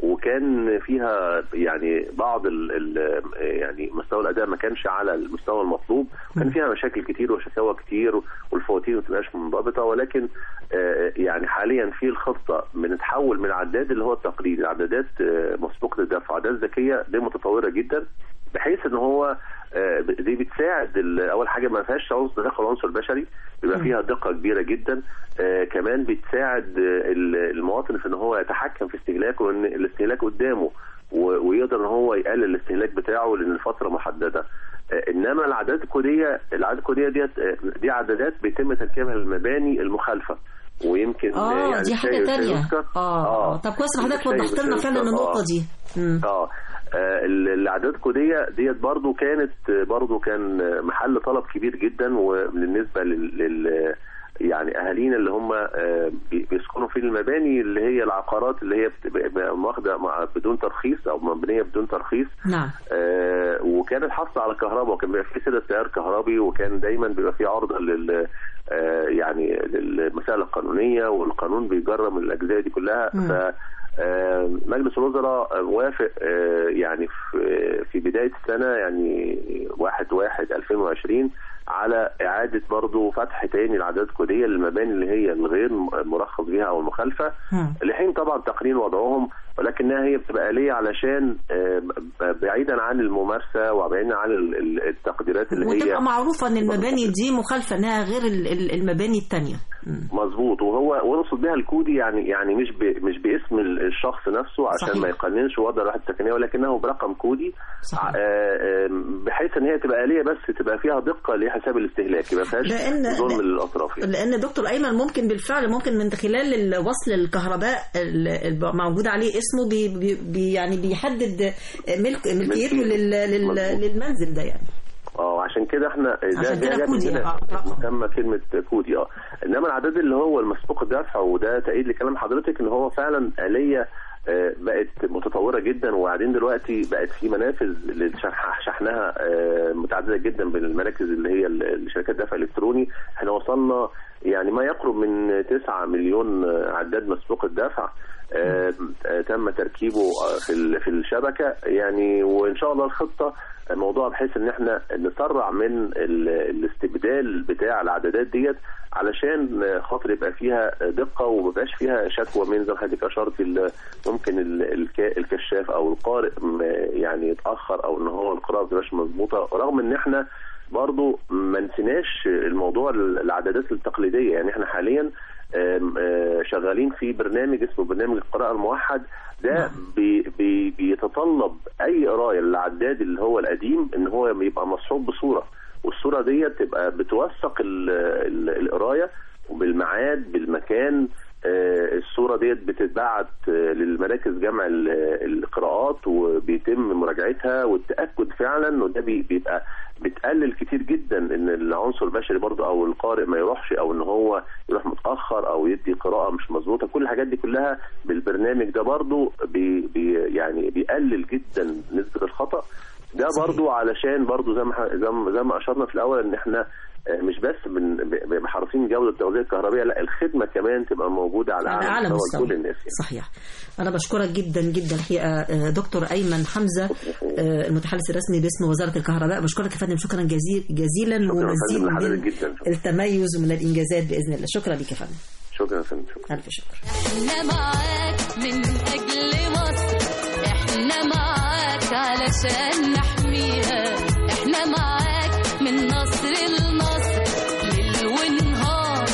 وكان فيها يعني بعض ال ال يعني مستوى الاداء ما كانش على المستوى المطلوب كان فيها مشاكل كتير وشكاوى كتير والفواتير ما بتبقاش منضبطه ولكن آه، يعني حاليا في الخطه بنتحول من العداد اللي هو التقليدي لعدادات آه، مسبوقه الدفع عدادات ذكيه دي متطوره جدا بحيث ان هو آه، دي بتساعد ال- اول حاجه ما فيهاش عنصر تدخل عنصر بشري بيبقى فيها دقه كبيره جدا آه، كمان بتساعد آه، ال- المواطن في ان هو يتحكم في استهلاكه وان الاستهلاك قدامه و- ويقدر ان هو يقلل الاستهلاك بتاعه لان الفتره محدده آه، انما العدادات الكوديه العدادات الكوديه ديت آه، دي عدادات بيتم تركيبها للمباني المخالفه ويمكن اه يعني دي الشاي حاجه والشاي تانية يذكر. اه اه طب كويس إن حضرتك الشاي وضحت لنا والشاي فعلا يذكر. النقطه آه. دي مم. اه آه، ال- الاعداد الكوديه ديت برضو كانت آه، برضو كان آه، محل طلب كبير جدا وبالنسبه لل, لل يعني اهالينا اللي هم آه، بي- بيسكنوا في المباني اللي هي العقارات اللي هي بتبقى واخده مع- بدون ترخيص او مبنيه بدون ترخيص نعم آه، وكانت حاصله على كهرباء وكان بيبقى في سدة تيار كهربي وكان دايما بيبقى في عرضه لل آه، يعني للمسائل القانونيه والقانون بيجرم الاجزاء دي كلها مم. ف آه، مجلس الوزراء وافق آه، يعني في في بدايه السنه يعني 1 1 2020 على اعاده برضه فتح تاني العدادات الكوديه للمباني اللي هي الغير مرخص بها او المخالفه لحين طبعا تقنين وضعهم ولكنها هي بتبقى آلية علشان آه، ب- بعيدا عن الممارسة وبعيدا عن ال- ال- التقديرات اللي هي وتبقى معروفه ان المباني دي مخالفه انها غير ال- ال- المباني التانية مظبوط وهو ونقصد بها الكودي يعني يعني مش ب مش باسم ال- الشخص نفسه عشان صحيح. ما يقننش وضع الواحد السكنيه ولكنه برقم كودي آه، آه، بحيث ان هي تبقى آلية بس تبقى فيها دقة لحساب الاستهلاك ما فيهاش لأن- ظلم للاطراف يعني. لان دكتور ايمن ممكن بالفعل ممكن من خلال الوصل الكهرباء ال- ال- موجود عليه اسمه بي بي بي يعني بيحدد ملك ملكيته لل لل للمنزل ده يعني اه عشان كده احنا ده عشان ده كده جاب كودي، هنا آه، مسمى كلمه كودي اه انما العداد اللي هو المسبوق الدفع وده تأييد لكلام حضرتك ان هو فعلا آلية آه، بقت متطوره جدا وبعدين دلوقتي بقت في منافذ للشح- شحنها آه، متعدده جدا بين المراكز اللي هي ال- شركات دفع الكتروني احنا وصلنا يعني ما يقرب من 9 مليون آه، عداد مسبوق الدفع آه، آه، تم تركيبه آه، في ال- في الشبكه يعني وان شاء الله الخطه موضوع بحيث ان احنا نسرع من ال- الاستبدال بتاع العدادات ديت علشان خاطر يبقى فيها دقه وما يبقاش فيها شكوى من زي ما حضرتك اشرت ال- ممكن ال- الك- الكشاف او القارئ م- يعني يتاخر او ان هو القراءه ما تبقاش مظبوطه رغم ان احنا برضو ما نسيناش الموضوع العدادات التقليديه يعني احنا حاليا آم، آه، شغالين في برنامج اسمه برنامج القراءة الموحد ده بي بي بيتطلب اي قرايه للعداد اللي هو القديم ان هو يبقى مصحوب بصوره والصوره ديت تبقى بتوثق ال- ال- القرايه وبالميعاد بالمكان آه، الصورة ديت بتتبعت آه، للمراكز جمع ال- القراءات وبيتم مراجعتها والتأكد فعلا وده بي- بيبقى بتقلل كتير جدا ان العنصر البشري برضه او القارئ ما يروحش او ان هو يروح متاخر او يدي قراءه مش مظبوطه كل الحاجات دي كلها بالبرنامج ده برضه بي بي يعني بيقلل جدا نسبه الخطا ده برضه علشان برضه زي ما ح- زي ما- زي ما اشرنا في الاول ان احنا آه، مش بس بن- ب- ب- حريصين جوده التغذيه الكهربائيه لا الخدمه كمان تبقى موجوده على على اعلى أعلى مستوى مستوى لكل الناس يعني. صحيح أنا بشكرك جدا جدا الحقيقة آه، دكتور أيمن حمزة آه، المتحدث الرسمي باسم وزارة الكهرباء بشكرك يا فندم شكرا جزيل جزيلا شكرا يا ومزيد فندم لحضرتك من جدا التميز ومن الإنجازات بإذن الله شكرا لك يا فندم شكرا يا فندم شكرا ألف شكر احنا معاك من اجل مصر احنا معاك علشان نحميها احنا معاك من نصر لنصر ليل ونهار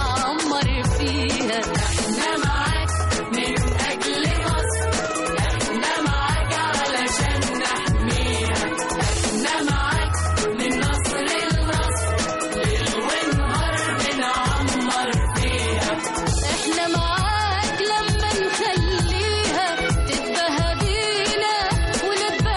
بنعمر فيها احنا معاك من اجل مصر احنا معاك علشان نحميها احنا معاك من نصر لنصر ليل ونهار بنعمر فيها احنا معاك لما نخليها تتبهى بينا ونبقى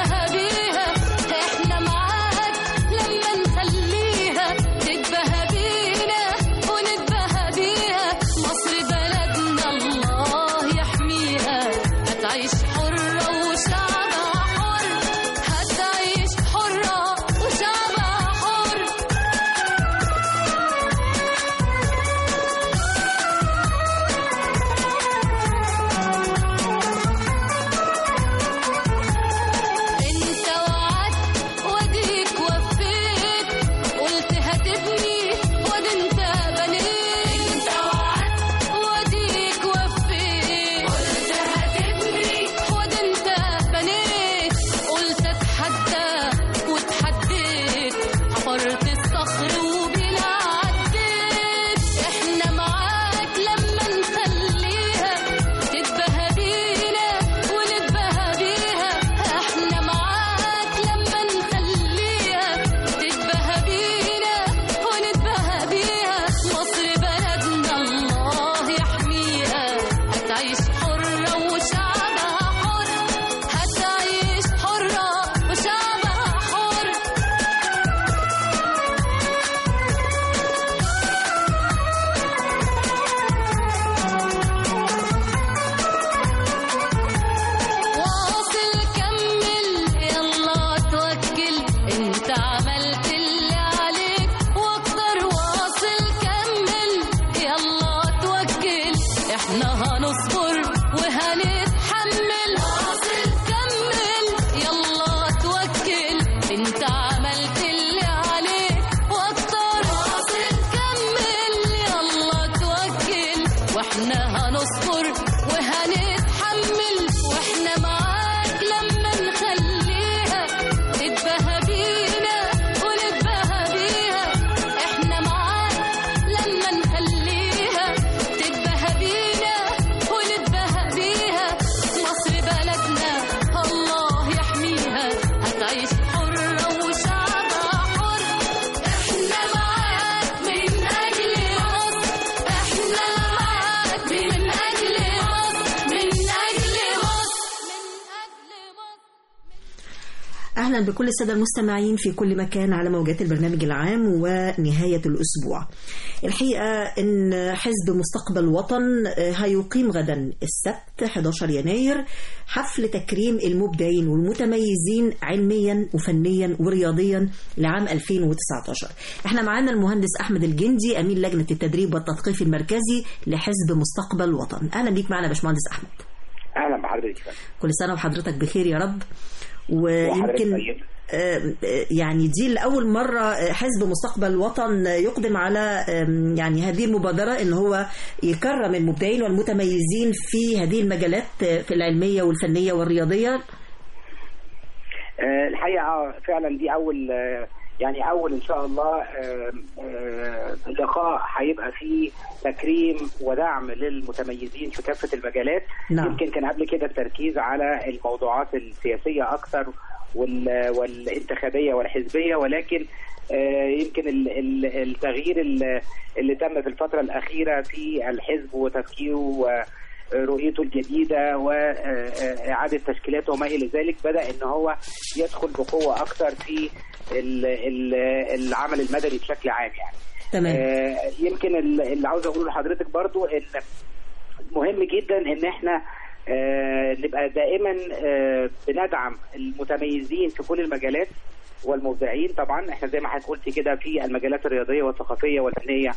أهلا بكل السادة المستمعين في كل مكان على موجات البرنامج العام ونهاية الأسبوع الحقيقة أن حزب مستقبل وطن هيقيم غدا السبت 11 يناير حفل تكريم المبدعين والمتميزين علميا وفنيا ورياضيا لعام 2019 احنا معانا المهندس أحمد الجندي أمين لجنة التدريب والتثقيف المركزي لحزب مستقبل وطن أهلا بيك معنا يا باشمهندس أحمد اهلا بحضرتك كل سنة وحضرتك بخير يا رب وحضرتك ويمكن طيب. آه، آه، يعني دي لأول مرة آه، حزب مستقبل وطن يقدم على آم، يعني هذه المبادرة إن هو يكرم المبدعين والمتميزين في هذه المجالات آه، في العلمية والفنية والرياضية آه، الحقيقه آه، فعلا دي اول آه، يعني اول ان شاء الله آه، آه، لقاء هيبقى فيه تكريم ودعم للمتميزين في كافه المجالات نعم. يمكن كان قبل كده التركيز على الموضوعات السياسيه اكثر وال- والانتخابيه والحزبيه ولكن آه، يمكن ال- ال- التغيير ال- اللي تم في الفتره الاخيره في الحزب وتفكيره و رؤيته الجديدة وإعادة تشكيلاته وما إلى ذلك بدأ إن هو يدخل بقوة أكثر في ال- ال- العمل المدني بشكل عام يعني تمام. آه، يمكن ال- اللي عاوز أقوله لحضرتك برضو إن مهم جدا إن إحنا آه، نبقى دائما آه، بندعم المتميزين في كل المجالات والمبدعين طبعا احنا زي ما حضرتك قلتي كده في المجالات الرياضيه والثقافيه والفنيه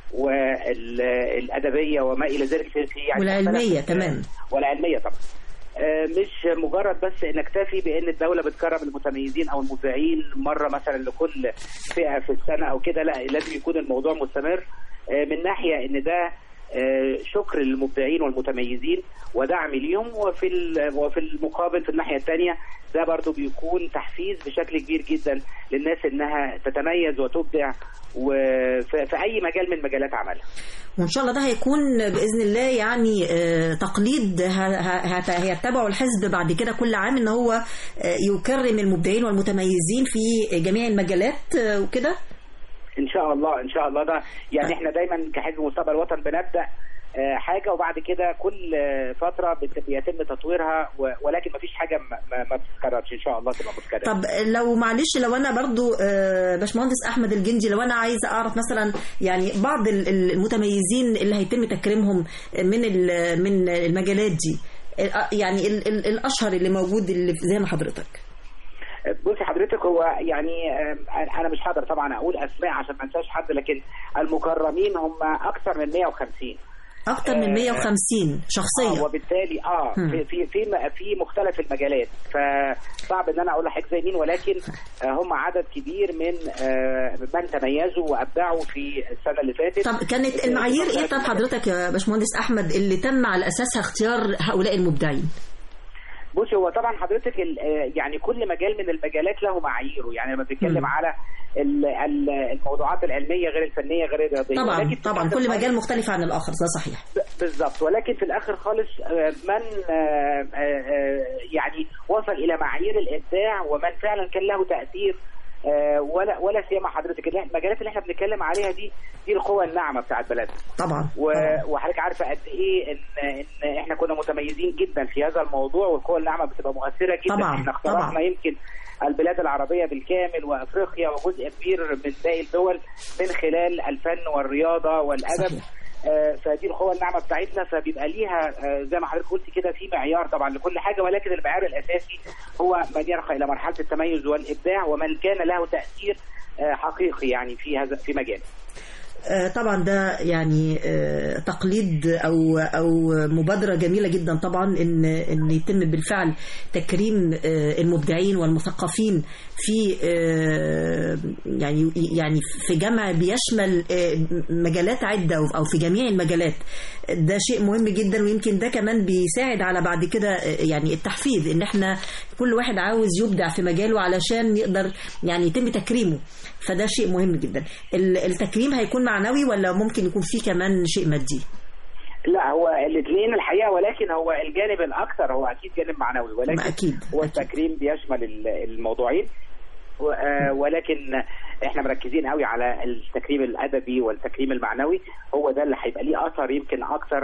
والادبيه وما الى ذلك في في يعني والعلمية مختلف- تمام. والعلميه طبعا آه، مش مجرد بس نكتفي بان الدوله بتكرم المتميزين او المبدعين مره مثلا لكل فئه في السنه او كده لا لازم يكون الموضوع مستمر آه، من ناحيه ان ده آه، شكر للمبدعين والمتميزين ودعم ليهم وفي ال- وفي المقابل في الناحيه الثانيه ده برضو بيكون تحفيز بشكل كبير جدا للناس انها تتميز وتبدع وفي في اي مجال من مجالات عملها وإن شاء الله ده هيكون بإذن الله يعني آه، تقليد ه- ه- هت- هيتبعه الحزب بعد كده كل عام إن هو آه، يكرم المبدعين والمتميزين في جميع المجالات آه، وكده ان شاء الله ان شاء الله ده يعني احنا دايما كحزب مستقبل الوطن بنبدا آه، حاجه وبعد كده كل آه، فتره بت- بيتم تطويرها و- ولكن ما فيش حاجه ما- ما ما بتتكررش ان شاء الله تبقى متكرره طب لو معلش لو انا برضو آه، باشمهندس احمد الجندي لو انا عايزه اعرف مثلا يعني بعض ال- ال- المتميزين اللي هيتم تكريمهم من ال- من المجالات دي آه، يعني ال- ال- الاشهر اللي موجود اللي زي ما حضرتك بصي حضرتك هو يعني آه، انا مش هقدر طبعا اقول اسماء عشان ما انساش حد لكن المكرمين هم اكثر من 150 اكتر من 150 شخصيه آه وبالتالي اه مم. في في في في مختلف المجالات فصعب ان انا اقول لحضرتك زي مين ولكن آه هم عدد كبير من آه من تميزوا وابدعوا في السنه اللي فاتت طب كانت المعايير ايه طب حضرتك يا باشمهندس احمد اللي تم على اساسها اختيار هؤلاء المبدعين بصي هو طبعا حضرتك ال- آه، يعني كل مجال من المجالات له معاييره يعني لما بنتكلم مم. على ال- ال- الموضوعات العلميه غير الفنيه غير الرياضيه طبعا ولكن في طبعا الآخر كل خالص- مجال مختلف عن الاخر ده صحيح ب- بالظبط ولكن في الاخر خالص آه، من آه، آه، آه، يعني وصل الى معايير الابداع ومن فعلا كان له تاثير آه، ولا ولا سيما حضرتك اللي- المجالات اللي احنا بنتكلم عليها دي دي القوه الناعمه بتاعت بلدنا طبعا و- وحضرتك عارفه قد ايه ان ان احنا كنا متميزين جدا في هذا الموضوع والقوى الناعمه بتبقى مؤثره جدا طبعاً، احنا اخترقنا طبعاً. يمكن البلاد العربيه بالكامل وافريقيا وجزء كبير من باقي الدول من خلال الفن والرياضه والادب صحيح. آه، فدي القوة الناعمة بتاعتنا فبيبقى ليها آه، زي ما حضرتك قلت كده في معيار طبعا لكل حاجة ولكن المعيار الأساسي هو من يرقى إلى مرحلة التميز والإبداع ومن كان له تأثير آه، حقيقي يعني في هذا في مجاله. آه، طبعا ده يعني آه، تقليد او او مبادره جميله جدا طبعا ان ان يتم بالفعل تكريم آه، المبدعين والمثقفين في آه، يعني يعني في جمع بيشمل آه، مجالات عده او في جميع المجالات ده شيء مهم جدا ويمكن ده كمان بيساعد على بعد كده آه، يعني التحفيز ان احنا كل واحد عاوز يبدع في مجاله علشان يقدر يعني يتم تكريمه فده شيء مهم جدا ال- التكريم هيكون معنوي ولا ممكن يكون فيه كمان شيء مادي لا هو الاثنين الحقيقه ولكن هو الجانب الاكثر هو اكيد جانب معنوي ولكن أكيد هو التكريم بيشمل ال- الموضوعين و- آه، ولكن احنا مركزين قوي على التكريم الادبي والتكريم المعنوي هو ده اللي هيبقى ليه اثر يمكن اكثر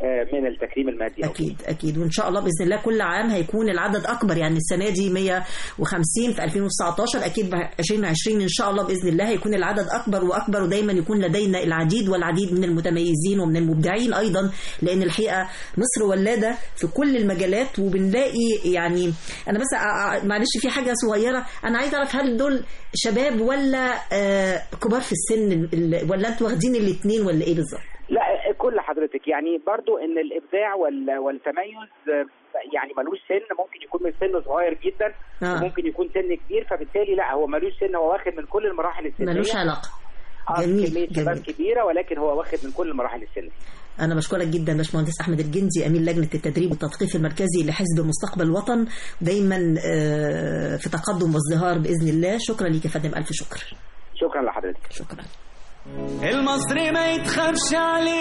آه، من التكريم المادي أو اكيد اكيد وان شاء الله باذن الله كل عام هيكون العدد اكبر يعني السنه دي 150 في 2019 اكيد ب 2020 ان شاء الله باذن الله هيكون العدد اكبر واكبر ودايما يكون لدينا العديد والعديد من المتميزين ومن المبدعين ايضا لان الحقيقه مصر ولاده في كل المجالات وبنلاقي يعني انا بس أ- أ- معلش في حاجه صغيره انا عايزه اعرف هل دول شباب ولا آه، كبار في السن ال- ولا انتوا واخدين الاثنين ولا ايه بالظبط؟ لا كل حضرتك يعني برضو ان الابداع وال- والتميز آه، يعني ملوش سن ممكن يكون من سن صغير جدا آه. وممكن يكون سن كبير فبالتالي لا هو ملوش سن هو واخد من كل المراحل السنيه ملوش علاقه آه، جميل، كميه شباب جميل. كبيره ولكن هو واخد من كل المراحل السنيه أنا بشكرك جدا باشمهندس أحمد الجندي أمين لجنة التدريب والتثقيف المركزي لحزب مستقبل الوطن دايما آه، في تقدم وازدهار بإذن الله شكرا ليك يا فندم ألف شكر شكرا لحضرتك شكرا المصري ما يتخافش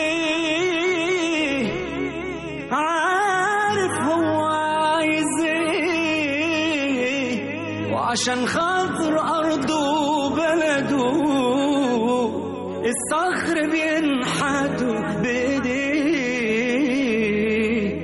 عليه عارف هو عايز ايه وعشان خاطر ارضه وبلده الصخر بينحتوا بايديه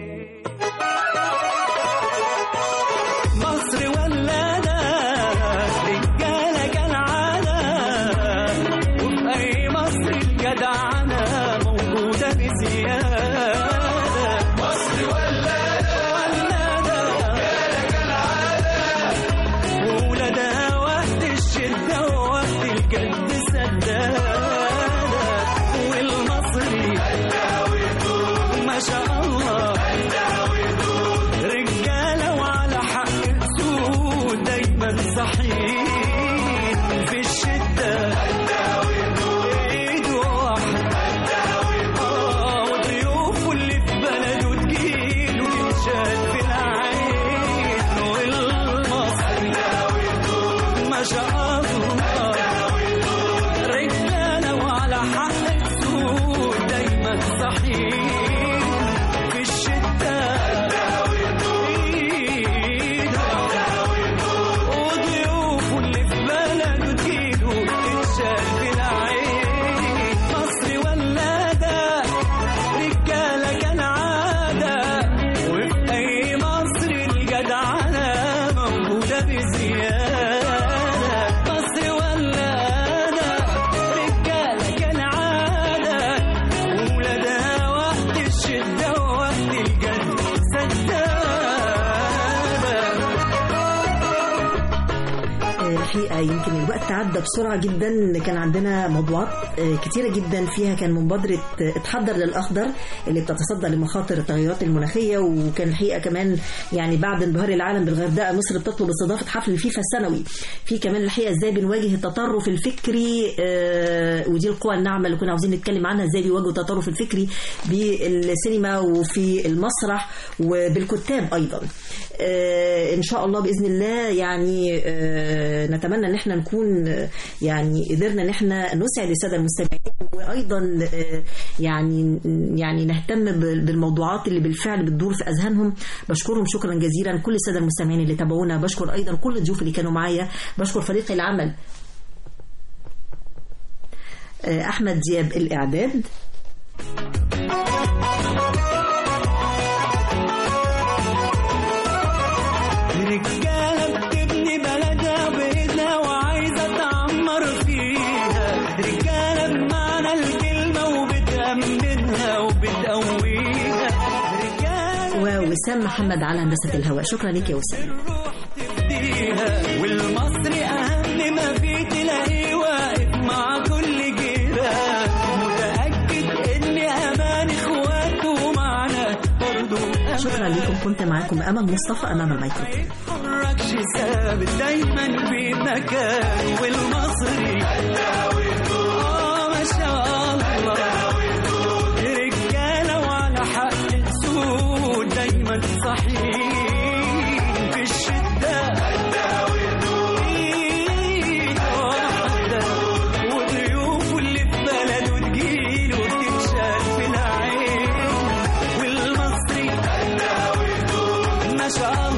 مصر ولادة رجالة كالعادة وفي أي مصر الجدعنة موجودة بزيادة مصر ولادة ولادة رجالة كالعادة وولادها وقت الشدة ووقت الجد سدادة والمصري ما شاء الله رجالة وعلى حق سود دايما صحيح في الشدة ايد واحدة آه، وضيوفه اللي في بلده تجيله تتشال في العين والمصري ما شاء الله رجالة وعلى حق سود دايما صحيح في الشدة وضيوفه اللي في بلده تجيله تتشال في العين مصر ولادة رجالة كان عادة وفي أي مصر الجدعنة موجودة بزيادة مصر ولادة رجالة كان عادة وولادها وقت الشدة ووقت الجد سدادة آه، الحقيقة يمكن الوقت عدى بسرعة جدا كان عندنا موضوعات آه، كتيرة جدا فيها كان مبادرة آه، اتحضر للأخضر اللي بتتصدى لمخاطر التغيرات المناخية وكان الحقيقة كمان يعني بعد انبهار العالم بالغردقة مصر بتطلب استضافة حفل الفيفا السنوي في كمان الحقيقة ازاي بنواجه التطرف الفكري آه، ودي القوى الناعمة اللي كنا عاوزين نتكلم عنها ازاي بيواجهوا التطرف الفكري بالسينما وفي المسرح وبالكتاب أيضا آه، ان شاء الله باذن الله يعني آه، نتمنى ان احنا نكون آه، يعني قدرنا ان احنا نسعد الساده المستمعين وايضا آه، يعني يعني نهتم بال- بالموضوعات اللي بالفعل بتدور في اذهانهم بشكرهم شكرا جزيلا كل الساده المستمعين اللي تابعونا بشكر ايضا كل الضيوف اللي كانوا معايا بشكر فريق العمل آه، احمد دياب الاعداد رجالة بتبني بلدها بإيدها وعايزة تعمر فيها رجالة بمعنى الكلمة وبتأمنها وبتقويها ووسام محمد على هندسه الهواء شكرا لك يا وسام فيها والمصري أهم ما فيه تلاقيه واقف مع كل جيران متأكد إن أمان إخواته ومعنا برضه شكرا لكم كنت معاكم امل مصطفى امام الميكروفون متحركش ثابت دايما في مكان والمصري اه ما شاء الله رجاله وعلى حق سود دايما صحيح في الشده ايد واحده وضيوفه اللي في بلده تجيله وتتشال في العين والمصري ما شاء